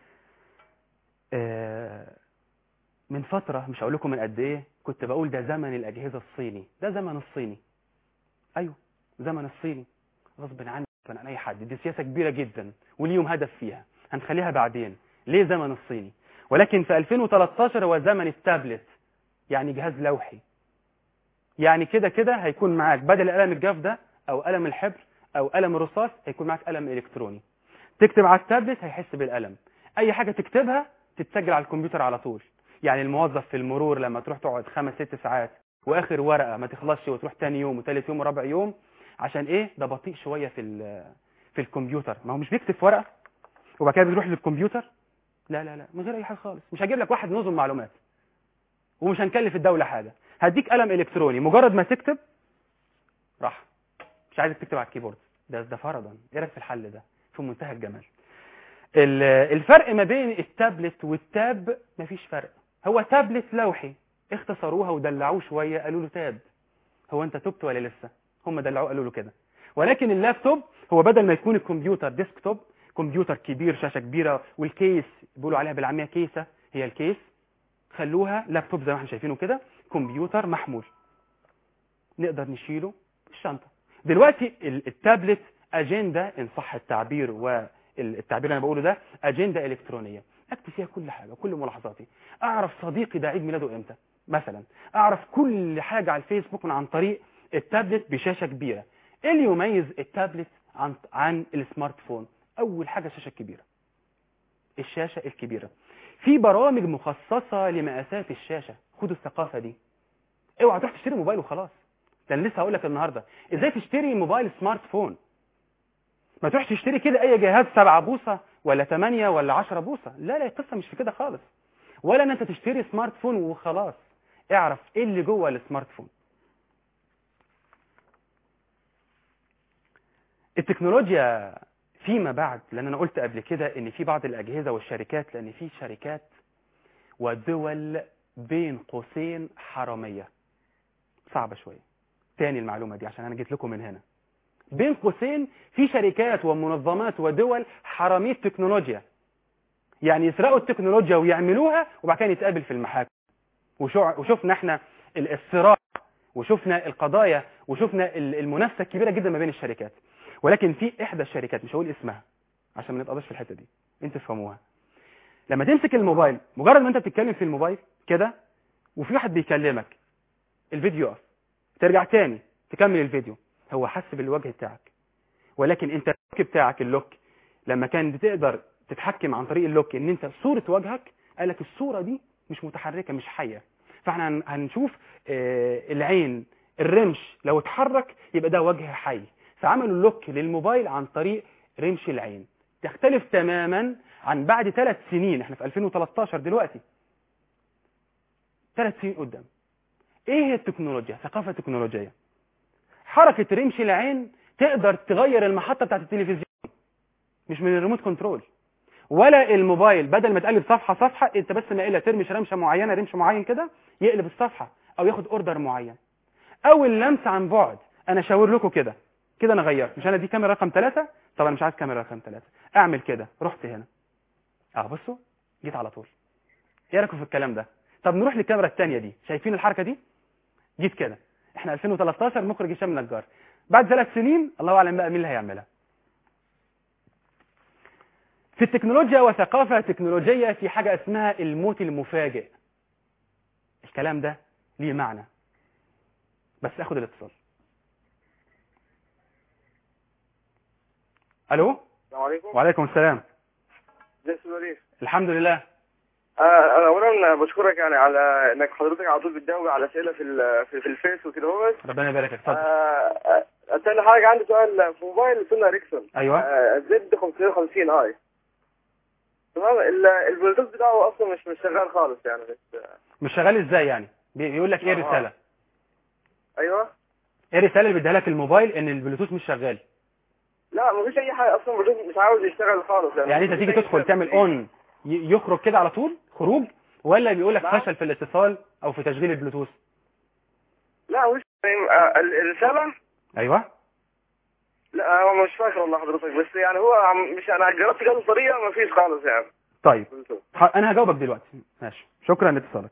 آه، من فترة مش هقول لكم من قد ايه كنت بقول ده زمن الاجهزة الصيني ده زمن الصيني ايوه زمن الصيني غصب عني كان عن اي حد دي سياسة كبيرة جدا وليهم هدف فيها هنخليها بعدين ليه زمن الصيني ولكن في 2013 هو زمن التابلت يعني جهاز لوحي يعني كده كده هيكون معاك بدل قلم الجاف ده او قلم الحبر او قلم الرصاص هيكون معاك قلم الكتروني تكتب على التابلت هيحس بالقلم اي حاجة تكتبها تتسجل على الكمبيوتر على طول يعني الموظف في المرور لما تروح تقعد خمس ست ساعات واخر ورقة ما تخلصش وتروح تاني يوم وتالت يوم ورابع يوم عشان ايه ده بطيء شوية في ال- في الكمبيوتر ما هو مش بيكتب في ورقة وبعد كده بيروح للكمبيوتر لا لا لا من غير اي حاجة خالص مش هجيب لك واحد نظم معلومات ومش هنكلف الدولة حاجة هديك قلم الكتروني مجرد ما تكتب راح مش عايزك تكتب على الكيبورد ده ده فرضا ايه رايك في الحل ده في منتهى الجمال ال- الفرق ما بين التابلت والتاب مفيش فرق هو تابلت لوحي اختصروها ودلعوه شويه قالوا له تاب هو انت تبت ولا لسه هم دلعوه قالوا له كده ولكن اللابتوب هو بدل ما يكون الكمبيوتر ديسكتوب كمبيوتر كبير شاشه كبيره والكيس بيقولوا عليها بالعاميه كيسه هي الكيس خلوها لابتوب زي ما احنا شايفينه كده كمبيوتر محمول نقدر نشيله في الشنطه دلوقتي ال- التابلت اجنده ان صح التعبير والتعبير اللي انا بقوله ده اجنده الكترونيه اكتب فيها كل حاجه كل ملاحظاتي اعرف صديقي ده عيد ميلاده امتى مثلا اعرف كل حاجه على الفيسبوك من عن طريق التابلت بشاشه كبيره ايه اللي يميز التابلت عن عن السمارت فون اول حاجه الشاشه الكبيره الشاشه الكبيره في برامج مخصصه لمقاسات الشاشه خدوا الثقافه دي اوعى تروح تشتري موبايل وخلاص ده أنا لسه هقول لك النهارده ازاي تشتري موبايل سمارت فون ما تروحش تشتري كده اي جهاز 7 بوصه ولا 8 ولا 10 بوصه لا لا القصه مش في كده خالص ولا ان انت تشتري سمارت فون وخلاص اعرف ايه اللي جوه السمارت فون التكنولوجيا فيما بعد لان انا قلت قبل كده ان في بعض الاجهزه والشركات لان في شركات ودول بين قوسين حراميه صعبه شويه تاني المعلومه دي عشان انا جيت لكم من هنا بين قوسين في شركات ومنظمات ودول حراميه تكنولوجيا يعني يسرقوا التكنولوجيا ويعملوها وبعد كده يتقابل في المحاكم وشو- وشفنا احنا ال- الصراع وشفنا القضايا وشفنا ال- المنافسه الكبيره جدا ما بين الشركات ولكن في احدى الشركات مش هقول اسمها عشان ما نتقضاش في الحته دي انتوا تفهموها لما تمسك الموبايل مجرد ما انت بتتكلم في الموبايل كده وفي واحد بيكلمك الفيديو يقف ترجع تاني تكمل الفيديو هو حس بالوجه بتاعك ولكن انت اللوك بتاعك اللوك لما كان بتقدر تتحكم عن طريق اللوك ان انت صورة وجهك قال لك الصورة دي مش متحركة مش حية فاحنا هن- هنشوف آه، العين الرمش لو اتحرك يبقى ده وجه حي فعملوا اللوك للموبايل عن طريق رمش العين تختلف تماما عن بعد ثلاث سنين احنا في 2013 دلوقتي ثلاث سنين قدام ايه هي التكنولوجيا ثقافة تكنولوجية حركة رمش العين تقدر تغير المحطة بتاعت التلفزيون مش من الريموت كنترول ولا الموبايل بدل ما تقلب صفحة صفحة انت بس ما الا ترمش رمشة معينة رمش معين كده يقلب الصفحة او ياخد اوردر معين او اللمس عن بعد انا شاور لكم كده كده انا غيرت مش انا دي كاميرا رقم ثلاثة طب انا مش عايز كاميرا رقم ثلاثة اعمل كده رحت هنا اه بصوا جيت على طول ايه رايكم في الكلام ده طب نروح للكاميرا الثانيه دي شايفين الحركه دي جيت كده احنا 2013 مخرج هشام النجار بعد ثلاث سنين الله اعلم بقى مين اللي هيعملها في التكنولوجيا وثقافة تكنولوجية في حاجة اسمها الموت المفاجئ الكلام ده ليه معنى بس اخد الاتصال الو السلام عليكم وعليكم السلام ازيك يا وليد الحمد لله آه، انا اولا بشكرك يعني على انك حضرتك على طول بتجاوب على اسئله في ال- في, في الفيس وكده هو ربنا يبارك لك اتفضل آه، آه، تاني حاجه عندي سؤال في موبايل سنة اريكسون ايوه آه، زد 550 اي تمام ال- البلوتوث بتاعه اصلا مش مش شغال خالص يعني بس آه، مش شغال ازاي يعني بي- بيقول لك ايه آه. الرساله ايوه ايه الرساله اللي بيديها لك الموبايل ان البلوتوث مش شغال لا مفيش اي حاجه اصلا البلوتوث مش عاوز يشتغل خالص يعني يعني انت تيجي تدخل تعمل اون يخرج كده على طول خروج ولا بيقول لك نعم. فشل في الاتصال او في تشغيل البلوتوث لا مش آه، ال- الرساله ايوه لا هو مش فاكر والله حضرتك بس يعني هو عم- مش انا جربت كذا طريقه مفيش خالص يعني طيب بلوتوث. ح- انا هجاوبك دلوقتي ماشي شكرا لاتصالك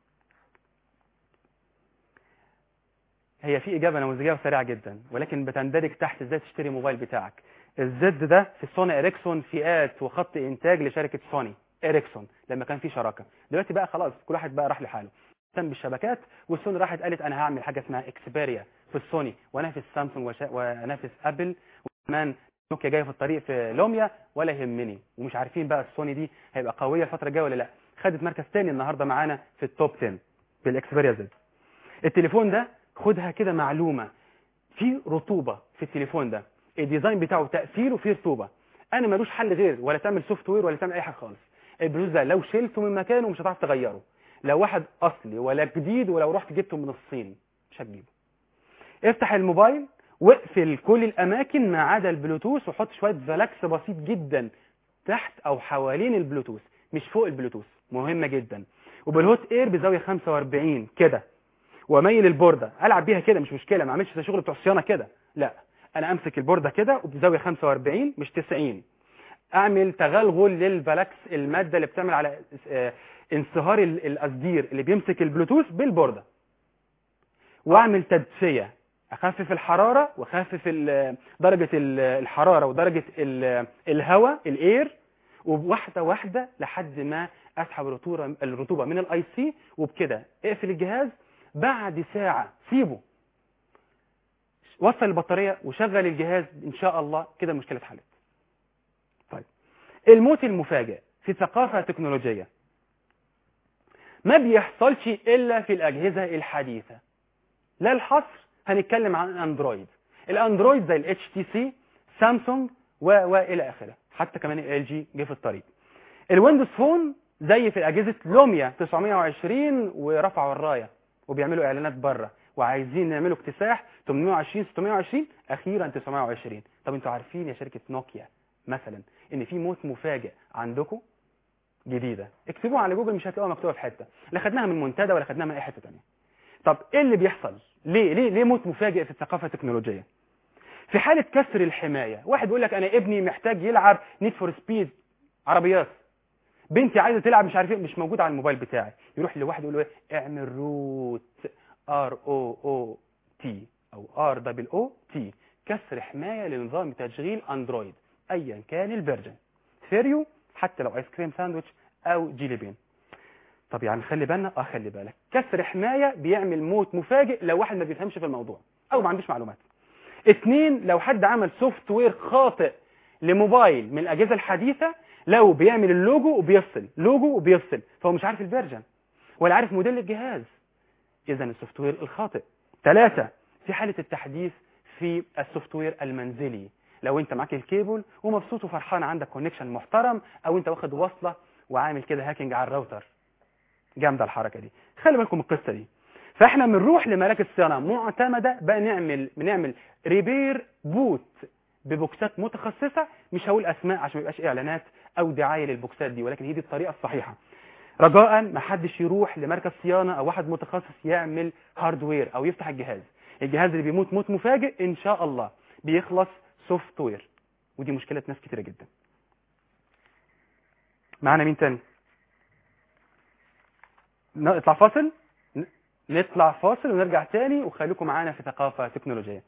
هي في اجابه نموذجيه وسريعه جدا ولكن بتندرج تحت ازاي تشتري موبايل بتاعك الزد ده في سوني اريكسون فئات وخط انتاج لشركه سوني اريكسون لما كان في شراكه دلوقتي بقى خلاص كل واحد بقى راح لحاله اهتم بالشبكات والسوني راحت قالت انا هعمل حاجه اسمها اكسبيريا في السوني وانافس سامسونج وشا... وانافس ابل وكمان نوكيا جايه في الطريق في لوميا ولا يهمني ومش عارفين بقى السوني دي هيبقى قويه الفتره الجايه ولا لا خدت مركز تاني النهارده معانا في التوب 10 بالاكسبيريا زد التليفون ده خدها كده معلومه في رطوبه في التليفون ده الديزاين بتاعه تقفيله فيه رطوبه انا ملوش حل غير ولا تعمل سوفت وير ولا تعمل اي حاجه خالص البلوتوث ده لو شلته من مكانه مش هتعرف تغيره لو واحد اصلي ولا جديد ولو رحت جبته من الصين مش هتجيبه افتح الموبايل واقفل كل الاماكن ما عدا البلوتوث وحط شويه فلاكس بسيط جدا تحت او حوالين البلوتوث مش فوق البلوتوث مهمه جدا وبالهوت اير بزاويه 45 كده واميل البورده العب بيها كده مش مشكله ما اعملش شغل بتوع الصيانه كده لا انا امسك البورده كده وبزاويه 45 مش 90 اعمل تغلغل للفلاكس الماده اللي بتعمل على آه، انصهار ال- القصدير اللي بيمسك البلوتوث بالبورده واعمل تدفئه اخفف الحراره واخفف ال- درجه ال- الحراره ودرجه ال- الهواء الاير وواحده واحده لحد ما اسحب الرطوبه الرطوبه من الاي سي وبكده اقفل الجهاز بعد ساعه سيبه وصل البطاريه وشغل الجهاز ان شاء الله كده المشكله اتحلت طيب الموت المفاجئ في ثقافه تكنولوجيه ما بيحصلش الا في الاجهزه الحديثه لا الحصر هنتكلم عن اندرويد الاندرويد زي الاتش تي سي سامسونج و والى اخره حتى كمان ال جي جه في الطريق الويندوز فون زي في اجهزه لوميا 920 ورفعوا الرايه وبيعملوا اعلانات بره وعايزين نعملوا اكتساح 820 620 اخيرا 920 طب انتوا عارفين يا شركه نوكيا مثلا ان في موت مفاجئ عندكم جديده اكتبوها على جوجل مش هتلاقوها مكتوبه في حته لا خدناها من منتدى ولا خدناها من اي حته ثانيه طب ايه اللي بيحصل ليه ليه ليه موت مفاجئ في الثقافه التكنولوجيه في حاله كسر الحمايه واحد يقول لك انا ابني محتاج يلعب نيد فور سبيد عربيات بنتي عايزه تلعب مش عارف ايه مش موجود على الموبايل بتاعي يروح لواحد يقول له ايه اعمل روت ار او او تي او ار دبل او تي كسر حمايه لنظام تشغيل اندرويد ايا كان الفيرجن ثيريو حتى لو ايس كريم ساندويتش او جيلي بين طب يعني خلي بالنا اه خلي بالك كسر حمايه بيعمل موت مفاجئ لو واحد ما بيفهمش في الموضوع او ما عندوش معلومات اتنين لو حد عمل سوفت وير خاطئ لموبايل من الاجهزه الحديثه لو بيعمل اللوجو وبيفصل لوجو وبيفصل فهو مش عارف الفيرجن ولا عارف موديل الجهاز اذا السوفت وير الخاطئ ثلاثة في حالة التحديث في السوفت وير المنزلي لو انت معاك الكيبل ومبسوط وفرحان عندك كونكشن محترم او انت واخد وصلة وعامل كده هاكينج على الراوتر جامدة الحركة دي خلي بالكم من القصة دي فاحنا بنروح لمراكز صيانة معتمدة بقى نعمل بنعمل ريبير بوت ببوكسات متخصصة مش هقول اسماء عشان ما يبقاش اعلانات او دعاية للبوكسات دي ولكن هي دي الطريقة الصحيحة رجاء ما حدش يروح لمركز صيانة او واحد متخصص يعمل هاردوير او يفتح الجهاز الجهاز اللي بيموت موت مفاجئ ان شاء الله بيخلص سوفت وير ودي مشكلة ناس كتيرة جدا معانا مين تاني نطلع فاصل ن- نطلع فاصل ونرجع تاني وخليكم معانا في ثقافة تكنولوجية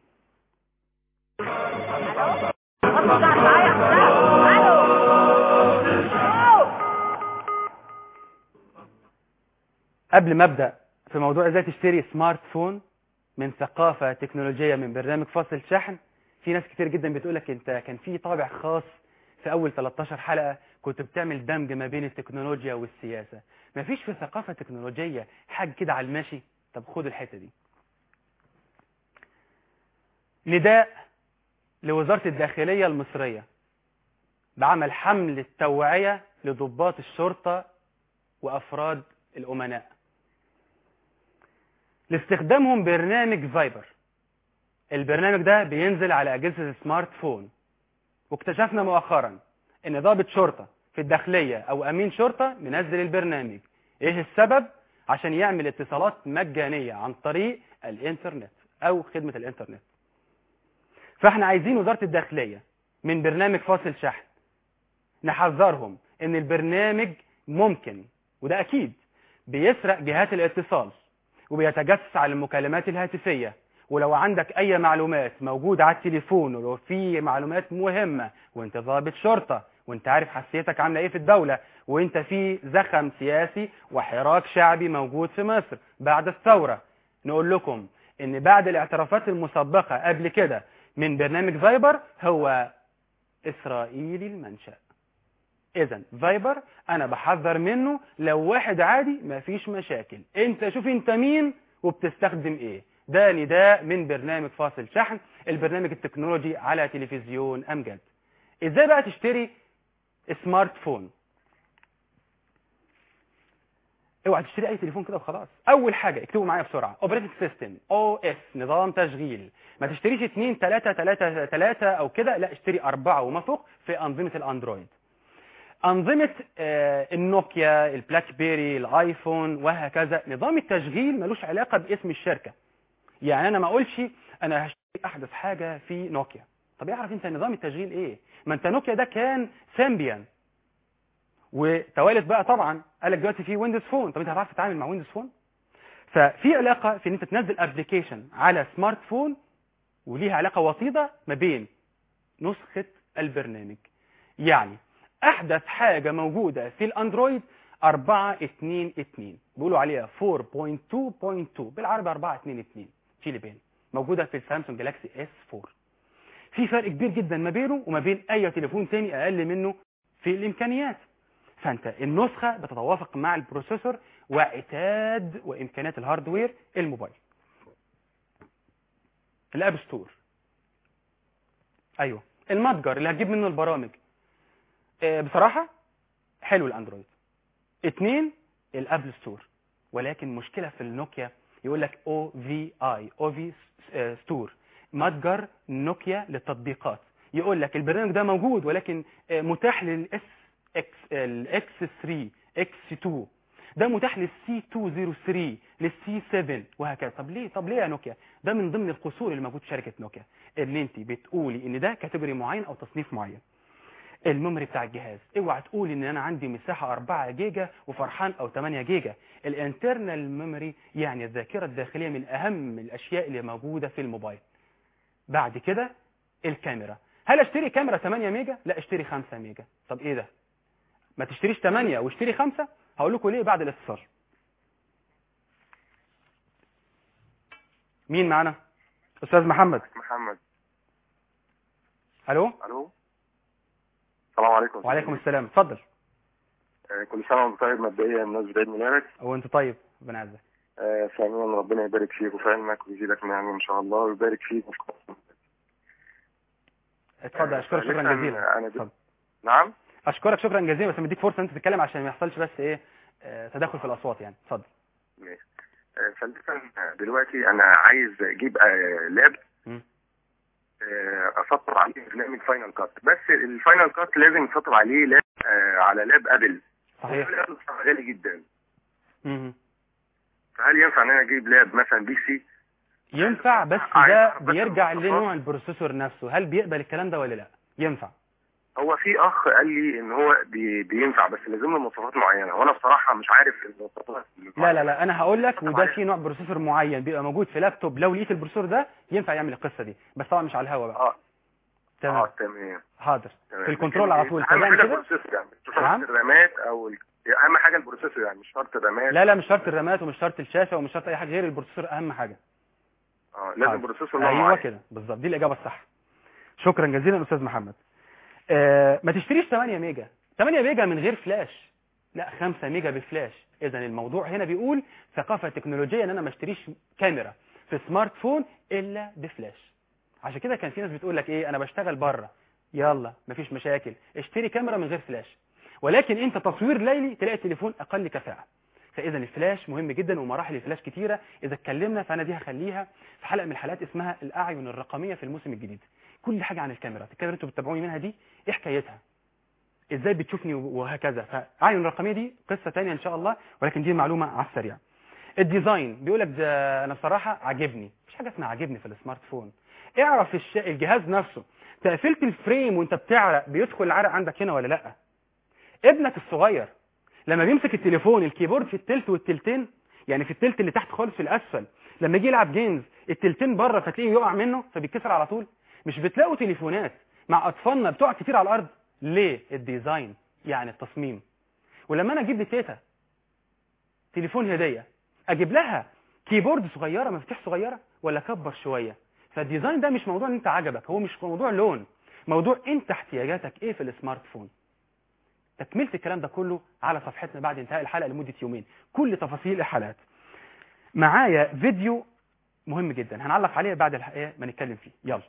قبل ما ابدا في موضوع ازاي تشتري سمارت فون من ثقافة تكنولوجية من برنامج فاصل شحن في ناس كتير جدا بتقولك انت كان في طابع خاص في اول 13 حلقة كنت بتعمل دمج ما بين التكنولوجيا والسياسة مفيش في ثقافة تكنولوجية حاجة كده على الماشي طب خد الحتة دي نداء لوزارة الداخلية المصرية بعمل حملة توعية لضباط الشرطة وأفراد الأمناء لاستخدامهم برنامج فايبر البرنامج ده بينزل على أجهزة سمارت فون واكتشفنا مؤخرا ان ضابط شرطة في الداخلية او امين شرطة منزل البرنامج ايه السبب عشان يعمل اتصالات مجانية عن طريق الانترنت او خدمة الانترنت فاحنا عايزين وزارة الداخلية من برنامج فاصل شحن نحذرهم ان البرنامج ممكن وده اكيد بيسرق جهات الاتصال وبيتجسس على المكالمات الهاتفية ولو عندك اي معلومات موجودة على التليفون ولو في معلومات مهمة وانت ضابط شرطة وانت عارف حساسيتك عاملة ايه في الدولة وانت في زخم سياسي وحراك شعبي موجود في مصر بعد الثورة نقول لكم ان بعد الاعترافات المسبقة قبل كده من برنامج فايبر هو اسرائيلي المنشأ اذا فايبر انا بحذر منه لو واحد عادي مفيش مشاكل انت شوف انت مين وبتستخدم ايه ده نداء من برنامج فاصل شحن البرنامج التكنولوجي على تلفزيون امجد ازاي بقى تشتري سمارت فون اوعى تشتري اي تليفون كده وخلاص اول حاجه اكتبوا معايا بسرعه اوبريتنج سيستم او اس نظام تشغيل ما تشتريش 2 3 3 3 او كده لا اشتري أربعة وما فوق في انظمه الاندرويد أنظمة آه، النوكيا البلاك بيري الايفون وهكذا نظام التشغيل ملوش علاقة باسم الشركة يعني أنا ما أقولش أنا هشتري أحدث حاجة في نوكيا طب يعرف أنت نظام التشغيل إيه ما أنت نوكيا ده كان سامبيان وتوالت بقى طبعا قال لك دلوقتي في ويندوز فون طب أنت هتعرف تتعامل مع ويندوز فون ففي علاقة في أن أنت تنزل ابلكيشن على سمارت فون وليها علاقة وطيدة ما بين نسخة البرنامج يعني احدث حاجة موجودة في الاندرويد 422 بيقولوا عليها 4.2.2 بالعربي 422 تشيلي بين موجودة في السامسونج جالاكسي اس 4 في فرق كبير جدا ما بينه وما بين اي تليفون تاني اقل منه في الامكانيات فانت النسخة بتتوافق مع البروسيسور وعتاد وامكانيات الهاردوير الموبايل الاب ستور ايوه المتجر اللي هتجيب منه البرامج آه، بصراحة حلو الاندرويد اتنين الابل ستور ولكن مشكلة في النوكيا يقول لك او في اي او في ستور متجر نوكيا للتطبيقات يقول لك البرنامج ده موجود ولكن آه، متاح للاس اكس الاكس 3 اكس 2 ده متاح للسي 203 للسي 7 وهكذا طب ليه طب ليه يا نوكيا ده من ضمن القصور اللي موجود في شركه نوكيا ان انت بتقولي ان ده كاتيجوري معين او تصنيف معين الميموري بتاع الجهاز اوعى تقول ان انا عندي مساحه 4 جيجا وفرحان او 8 جيجا الانترنال ميموري يعني الذاكره الداخليه من اهم الاشياء اللي موجوده في الموبايل بعد كده الكاميرا هل اشتري كاميرا 8 ميجا لا اشتري 5 ميجا طب ايه ده ما تشتريش 8 واشتري 5 هقول لكم ليه بعد الاتصال مين معانا استاذ محمد محمد الو الو السلام عليكم وعليكم السلام اتفضل آه، كل سنه وانت طيب مبدئيا بمناسبه عيد ميلادك وانت طيب ربنا يعزك آه، ثانيا ربنا يبارك فيك وفي علمك ويزيدك من علمه ان شاء الله ويبارك فيك وفي اتفضل اشكرك شكرا ثالثاً، جزيلا انا اتفضل. نعم اشكرك شكرا جزيلا بس مديك فرصه انت تتكلم عشان ما يحصلش بس ايه آه، تداخل في الاصوات يعني اتفضل ماشي آه، ثالثا آه، دلوقتي انا عايز اجيب آه، لاب مم. آه، اسطب عليه برنامج فاينل كات بس الفاينل كات لازم يسطب عليه لاب آه، على لاب ابل صحيح اللاب غالي جدا مهم. فهل ينفع ان انا اجيب لاب مثلا بي سي ينفع بس عايز ده أعرف بس بيرجع المواصفات. لنوع البروسيسور نفسه هل بيقبل الكلام ده ولا لا ينفع هو في اخ قال لي ان هو بي بينفع بس لازم له مواصفات معينه وانا بصراحه مش عارف المواصفات لا لا لا انا هقول لك وده في نوع بروسيسور معين بيبقى موجود في لابتوب لو لقيت البروسيسور ده ينفع يعمل القصه دي بس طبعا مش على الهوا بقى اه تمام اه تمام حاضر تمام. في الكنترول على طول اهم تمام حاجه كده البروسيسور يعني مش نعم. شرط الرامات او ال... اهم حاجه البروسيسور يعني مش شرط الرامات لا لا مش شرط الرامات ومش شرط الشاشه ومش شرط اي حاجه غير البروسيسور اهم حاجه اه لازم حاضر. بروسيسور نوع ايوه معين كده بالظبط دي الاجابه الصح شكرا جزيلا استاذ محمد آه ما تشتريش 8 ميجا 8 ميجا من غير فلاش لا 5 ميجا بفلاش اذا الموضوع هنا بيقول ثقافه تكنولوجيه ان انا ما اشتريش كاميرا في سمارت فون الا بفلاش عشان كده كان في ناس بتقول لك ايه انا بشتغل بره يلا مفيش مشاكل اشتري كاميرا من غير فلاش ولكن انت تصوير ليلي تلاقي التليفون اقل كفاءه فاذا الفلاش مهم جدا ومراحل الفلاش كتيره اذا اتكلمنا فانا دي هخليها في حلقه من الحلقات اسمها الاعين الرقميه في الموسم الجديد كل حاجه عن الكاميرا الكاميرا اللي انتوا بتتابعوني منها دي ايه حكايتها ازاي بتشوفني وهكذا فاعين الرقميه دي قصه تانية ان شاء الله ولكن دي معلومه على السريع الديزاين بيقول لك ده انا بصراحه عاجبني مفيش حاجه اسمها عاجبني في السمارت فون اعرف الش... الجهاز نفسه تقفيله الفريم وانت بتعرق بيدخل العرق عندك هنا ولا لا ابنك الصغير لما بيمسك التليفون الكيبورد في التلت والتلتين يعني في التلت اللي تحت خالص في الاسفل لما يجي يلعب جيمز التلتين بره فتلاقيه يقع منه فبيتكسر على طول مش بتلاقوا تليفونات مع اطفالنا بتقع كتير على الارض ليه الديزاين يعني التصميم ولما انا اجيب لتيتا تليفون هديه اجيب لها كيبورد صغيره مفاتيح صغيره ولا اكبر شويه فالديزاين ده مش موضوع ان انت عجبك هو مش موضوع لون موضوع انت احتياجاتك ايه في السمارت فون تكمله الكلام ده كله على صفحتنا بعد انتهاء الحلقه لمده يومين كل تفاصيل الحلقات معايا فيديو مهم جدا هنعلق عليه بعد الحلقه ما نتكلم فيه يلا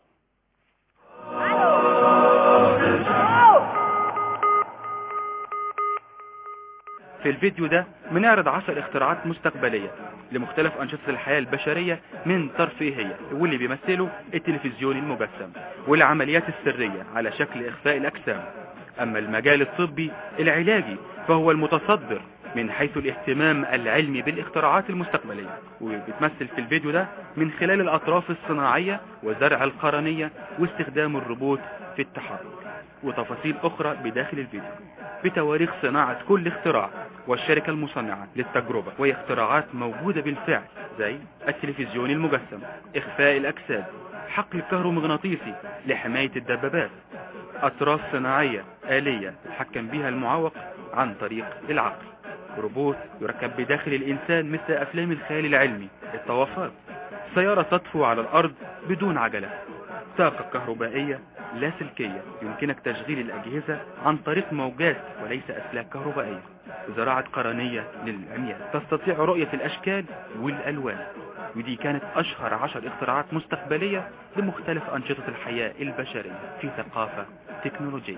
في الفيديو ده بنعرض عشر اختراعات مستقبلية لمختلف أنشطة الحياة البشرية من ترفيهية واللي بيمثله التلفزيون المجسم والعمليات السرية على شكل إخفاء الأجسام أما المجال الطبي العلاجي فهو المتصدر من حيث الاهتمام العلمي بالاختراعات المستقبلية وبتمثل في الفيديو ده من خلال الأطراف الصناعية وزرع القرنية واستخدام الروبوت في التحرك وتفاصيل أخرى بداخل الفيديو بتواريخ صناعة كل اختراع والشركة المصنعة للتجربة وهي اختراعات موجودة بالفعل زي التلفزيون المجسم إخفاء الأجساد حقل كهرومغناطيسي لحماية الدبابات أطراف صناعية آلية يتحكم بها المعوق عن طريق العقل روبوت يركب بداخل الإنسان مثل أفلام الخيال العلمي الطوافات سيارة تطفو على الأرض بدون عجلة طاقة كهربائية لاسلكية يمكنك تشغيل الأجهزة عن طريق موجات وليس أسلاك كهربائية زراعة قرنية للعميان تستطيع رؤية الأشكال والألوان ودي كانت أشهر عشر اختراعات مستقبلية لمختلف أنشطة الحياة البشرية في ثقافة تكنولوجية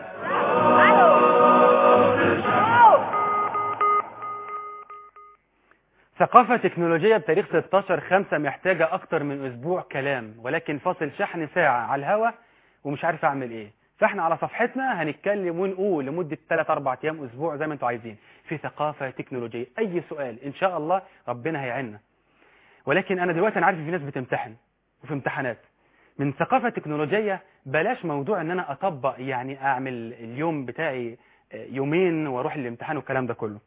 ثقافة تكنولوجية بتاريخ 16 5 محتاجة أكتر من أسبوع كلام ولكن فاصل شحن ساعة على الهوا ومش عارف أعمل إيه فإحنا على صفحتنا هنتكلم ونقول لمدة 3 4 أيام أسبوع زي ما أنتوا عايزين في ثقافة تكنولوجية أي سؤال إن شاء الله ربنا هيعيننا ولكن أنا دلوقتي أنا عارف إن في ناس بتمتحن وفي امتحانات من ثقافة تكنولوجية بلاش موضوع إن أنا أطبق يعني أعمل اليوم بتاعي آه، يومين وأروح الامتحان والكلام ده كله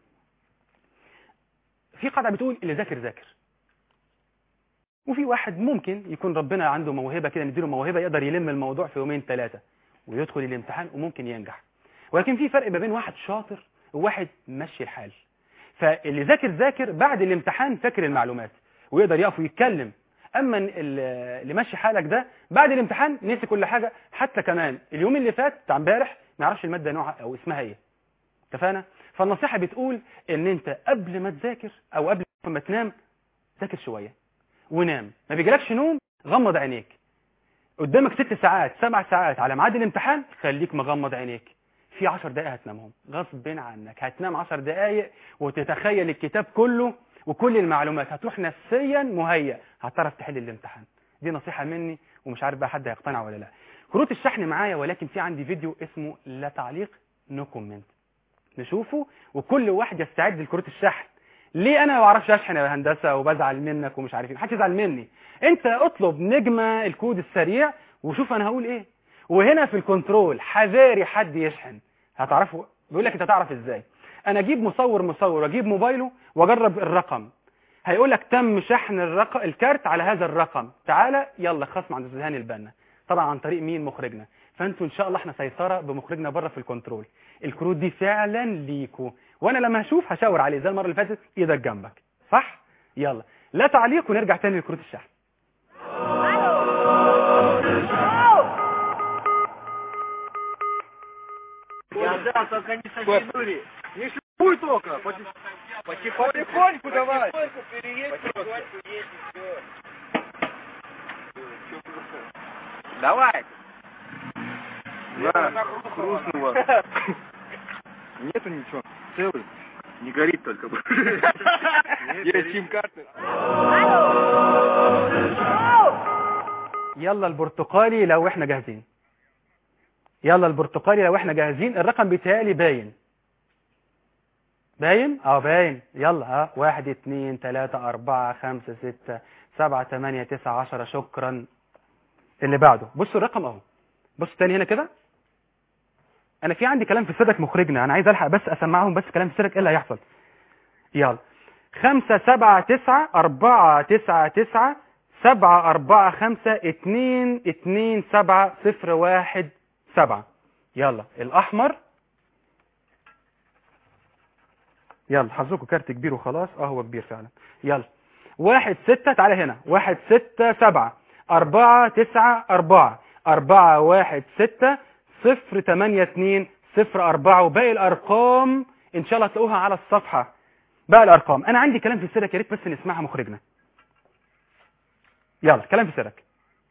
في قاعدة بتقول اللي ذاكر ذاكر وفي واحد ممكن يكون ربنا عنده موهبة كده مديله موهبة يقدر يلم الموضوع في يومين ثلاثة ويدخل الامتحان وممكن ينجح ولكن في فرق ما بين واحد شاطر وواحد مشي الحال فاللي ذاكر ذاكر بعد الامتحان فاكر المعلومات ويقدر يقف ويتكلم اما ال- اللي ماشي حالك ده بعد الامتحان نسي كل حاجة حتى كمان اليوم اللي فات بتاع امبارح ما يعرفش المادة نوعها او اسمها ايه اتفقنا فالنصيحة بتقول ان انت قبل ما تذاكر او قبل ما تنام ذاكر شوية ونام ما بيجيلكش نوم غمض عينيك قدامك ست ساعات سبع ساعات على ميعاد الامتحان خليك مغمض عينيك في عشر دقايق هتنامهم غصب عنك هتنام عشر دقايق وتتخيل الكتاب كله وكل المعلومات هتروح نفسيا مهيأ هتعرف تحل الامتحان دي نصيحة مني ومش عارف بقى حد هيقتنع ولا لا كروت الشحن معايا ولكن في عندي فيديو اسمه لا تعليق نو كومنت نشوفه وكل واحد يستعد لكروت الشحن ليه انا ما بعرفش اشحن يا هندسه وبزعل منك ومش عارف ايه محدش يزعل مني انت اطلب نجمه الكود السريع وشوف انا هقول ايه وهنا في الكنترول حذاري حد يشحن هتعرفوا بيقول لك انت تعرف ازاي انا اجيب مصور مصور واجيب موبايله واجرب الرقم هيقول لك تم شحن الرقم الكارت على هذا الرقم تعالى يلا خصم عند استاذ هاني البنا طبعا عن طريق مين مخرجنا فانتوا ان شاء الله احنا سيطره بمخرجنا بره في الكنترول الكروت دي فعلا ليكوا وانا لما هشوف هشاور عليه زي المره اللي فاتت ايدك جنبك صح يلا لا تعليق ونرجع تاني لكروت الشحن Да, только не сожгли. Не шлюй только. Поти- Потихоньку давай. Давай. Да, хрустнуло. Нету ничего. Целый. Не горит только. Есть сим-карты. يلا البرتقالي لو احنا جاهزين يلا البرتقالي لو احنا جاهزين الرقم بيتهيألي باين باين اه باين يلا اه واحد اتنين تلاتة اربعة خمسة ستة سبعة تمانية تسعة عشرة شكرا اللي بعده بصوا الرقم اهو بصوا تاني هنا كده انا في عندي كلام في سرك مخرجنا انا عايز الحق بس اسمعهم بس كلام في سرك ايه اللي هيحصل يلا خمسة سبعة تسعة أربعة تسعة تسعة سبعة أربعة خمسة اتنين اتنين سبعة صفر واحد سبعة يلا الأحمر يلا حظكم كارت كبير وخلاص اه هو كبير فعلا يلا واحد ستة تعالى هنا واحد ستة سبعة أربعة تسعة أربعة أربعة واحد ستة صفر تمانية اتنين صفر أربعة وباقي الأرقام إن شاء الله تلاقوها على الصفحة باقي الأرقام أنا عندي كلام في سرك يا ريت بس نسمعها مخرجنا يلا كلام في سرك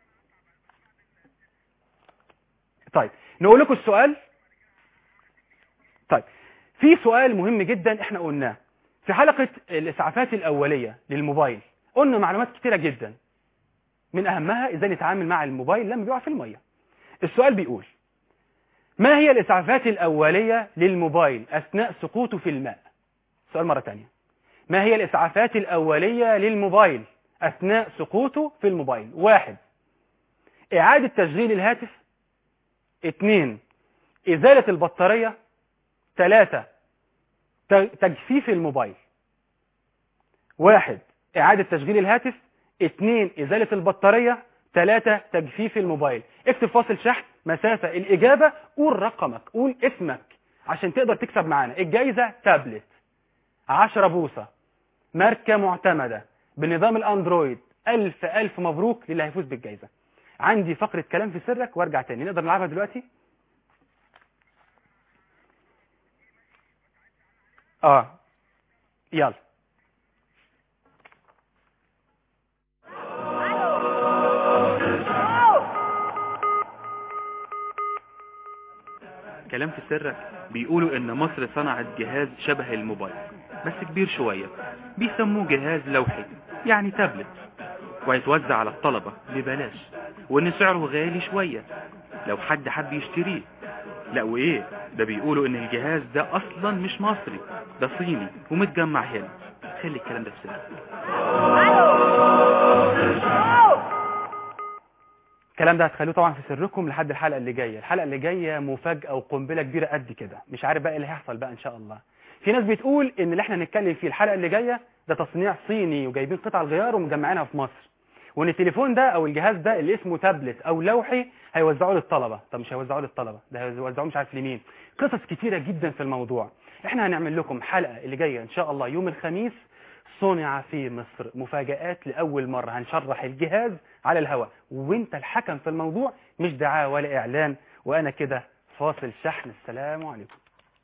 طيب نقول لكم السؤال طيب في سؤال مهم جدا احنا قلناه في حلقة الإسعافات الأولية للموبايل قلنا معلومات كتيرة جدا من أهمها إزاي نتعامل مع الموبايل لما بيقع في المية السؤال بيقول ما هي الإسعافات الأولية للموبايل أثناء سقوطه في الماء سؤال مرة تانية ما هي الإسعافات الأولية للموبايل أثناء سقوطه في الموبايل واحد إعادة تشغيل الهاتف اثنين إزالة البطارية ثلاثة تجفيف الموبايل واحد إعادة تشغيل الهاتف اثنين إزالة البطارية ثلاثة تجفيف الموبايل اكتب فاصل شحن مسافة الإجابة قول رقمك قول اسمك عشان تقدر تكسب معانا الجايزة تابلت 10 بوصة ماركة معتمدة بنظام الأندرويد ألف ألف مبروك للي هيفوز بالجايزة عندي فقرة كلام في سرك وارجع تاني نقدر نلعبها دلوقتي اه يلا كلام في سرك بيقولوا ان مصر صنعت جهاز شبه الموبايل بس كبير شوية بيسموه جهاز لوحي يعني تابلت وهيتوزع على الطلبة ببلاش وان سعره غالي شوية لو حد حب يشتريه لا وايه ده بيقولوا ان الجهاز ده اصلا مش مصري ده صيني ومتجمع هنا خلي الكلام ده في سر الكلام ده هتخلوه طبعا في سركم لحد الحلقه اللي جايه الحلقه اللي جايه مفاجاه وقنبله كبيره قد كده مش عارف بقى ايه اللي هيحصل بقى ان شاء الله في ناس بتقول ان اللي احنا هنتكلم فيه الحلقه اللي جايه ده تصنيع صيني وجايبين قطع الغيار ومجمعينها في مصر وان التليفون ده او الجهاز ده اللي اسمه تابلت او لوحي هيوزعوه للطلبه طب مش هيوزعوه للطلبه ده هيوزعوه مش عارف لمين قصص كتيره جدا في الموضوع احنا هنعمل لكم حلقه اللي جايه ان شاء الله يوم الخميس صنع في مصر مفاجآت لأول مرة هنشرح الجهاز على الهواء وانت الحكم في الموضوع مش دعاء ولا إعلان وأنا كده فاصل شحن السلام عليكم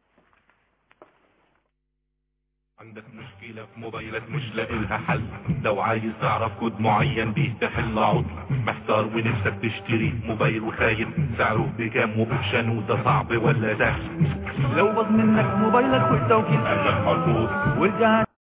عندك مشكلة في موبايلك مش لاقي لها حل لو عايز تعرف كود معين بيه تحل عطل محتار ونفسك تشتري موبايل وخايف سعره بكام واوبشن وده صعب ولا سهل لو باظ منك موبايلك والتوكيل قال لك مرفوض وارجع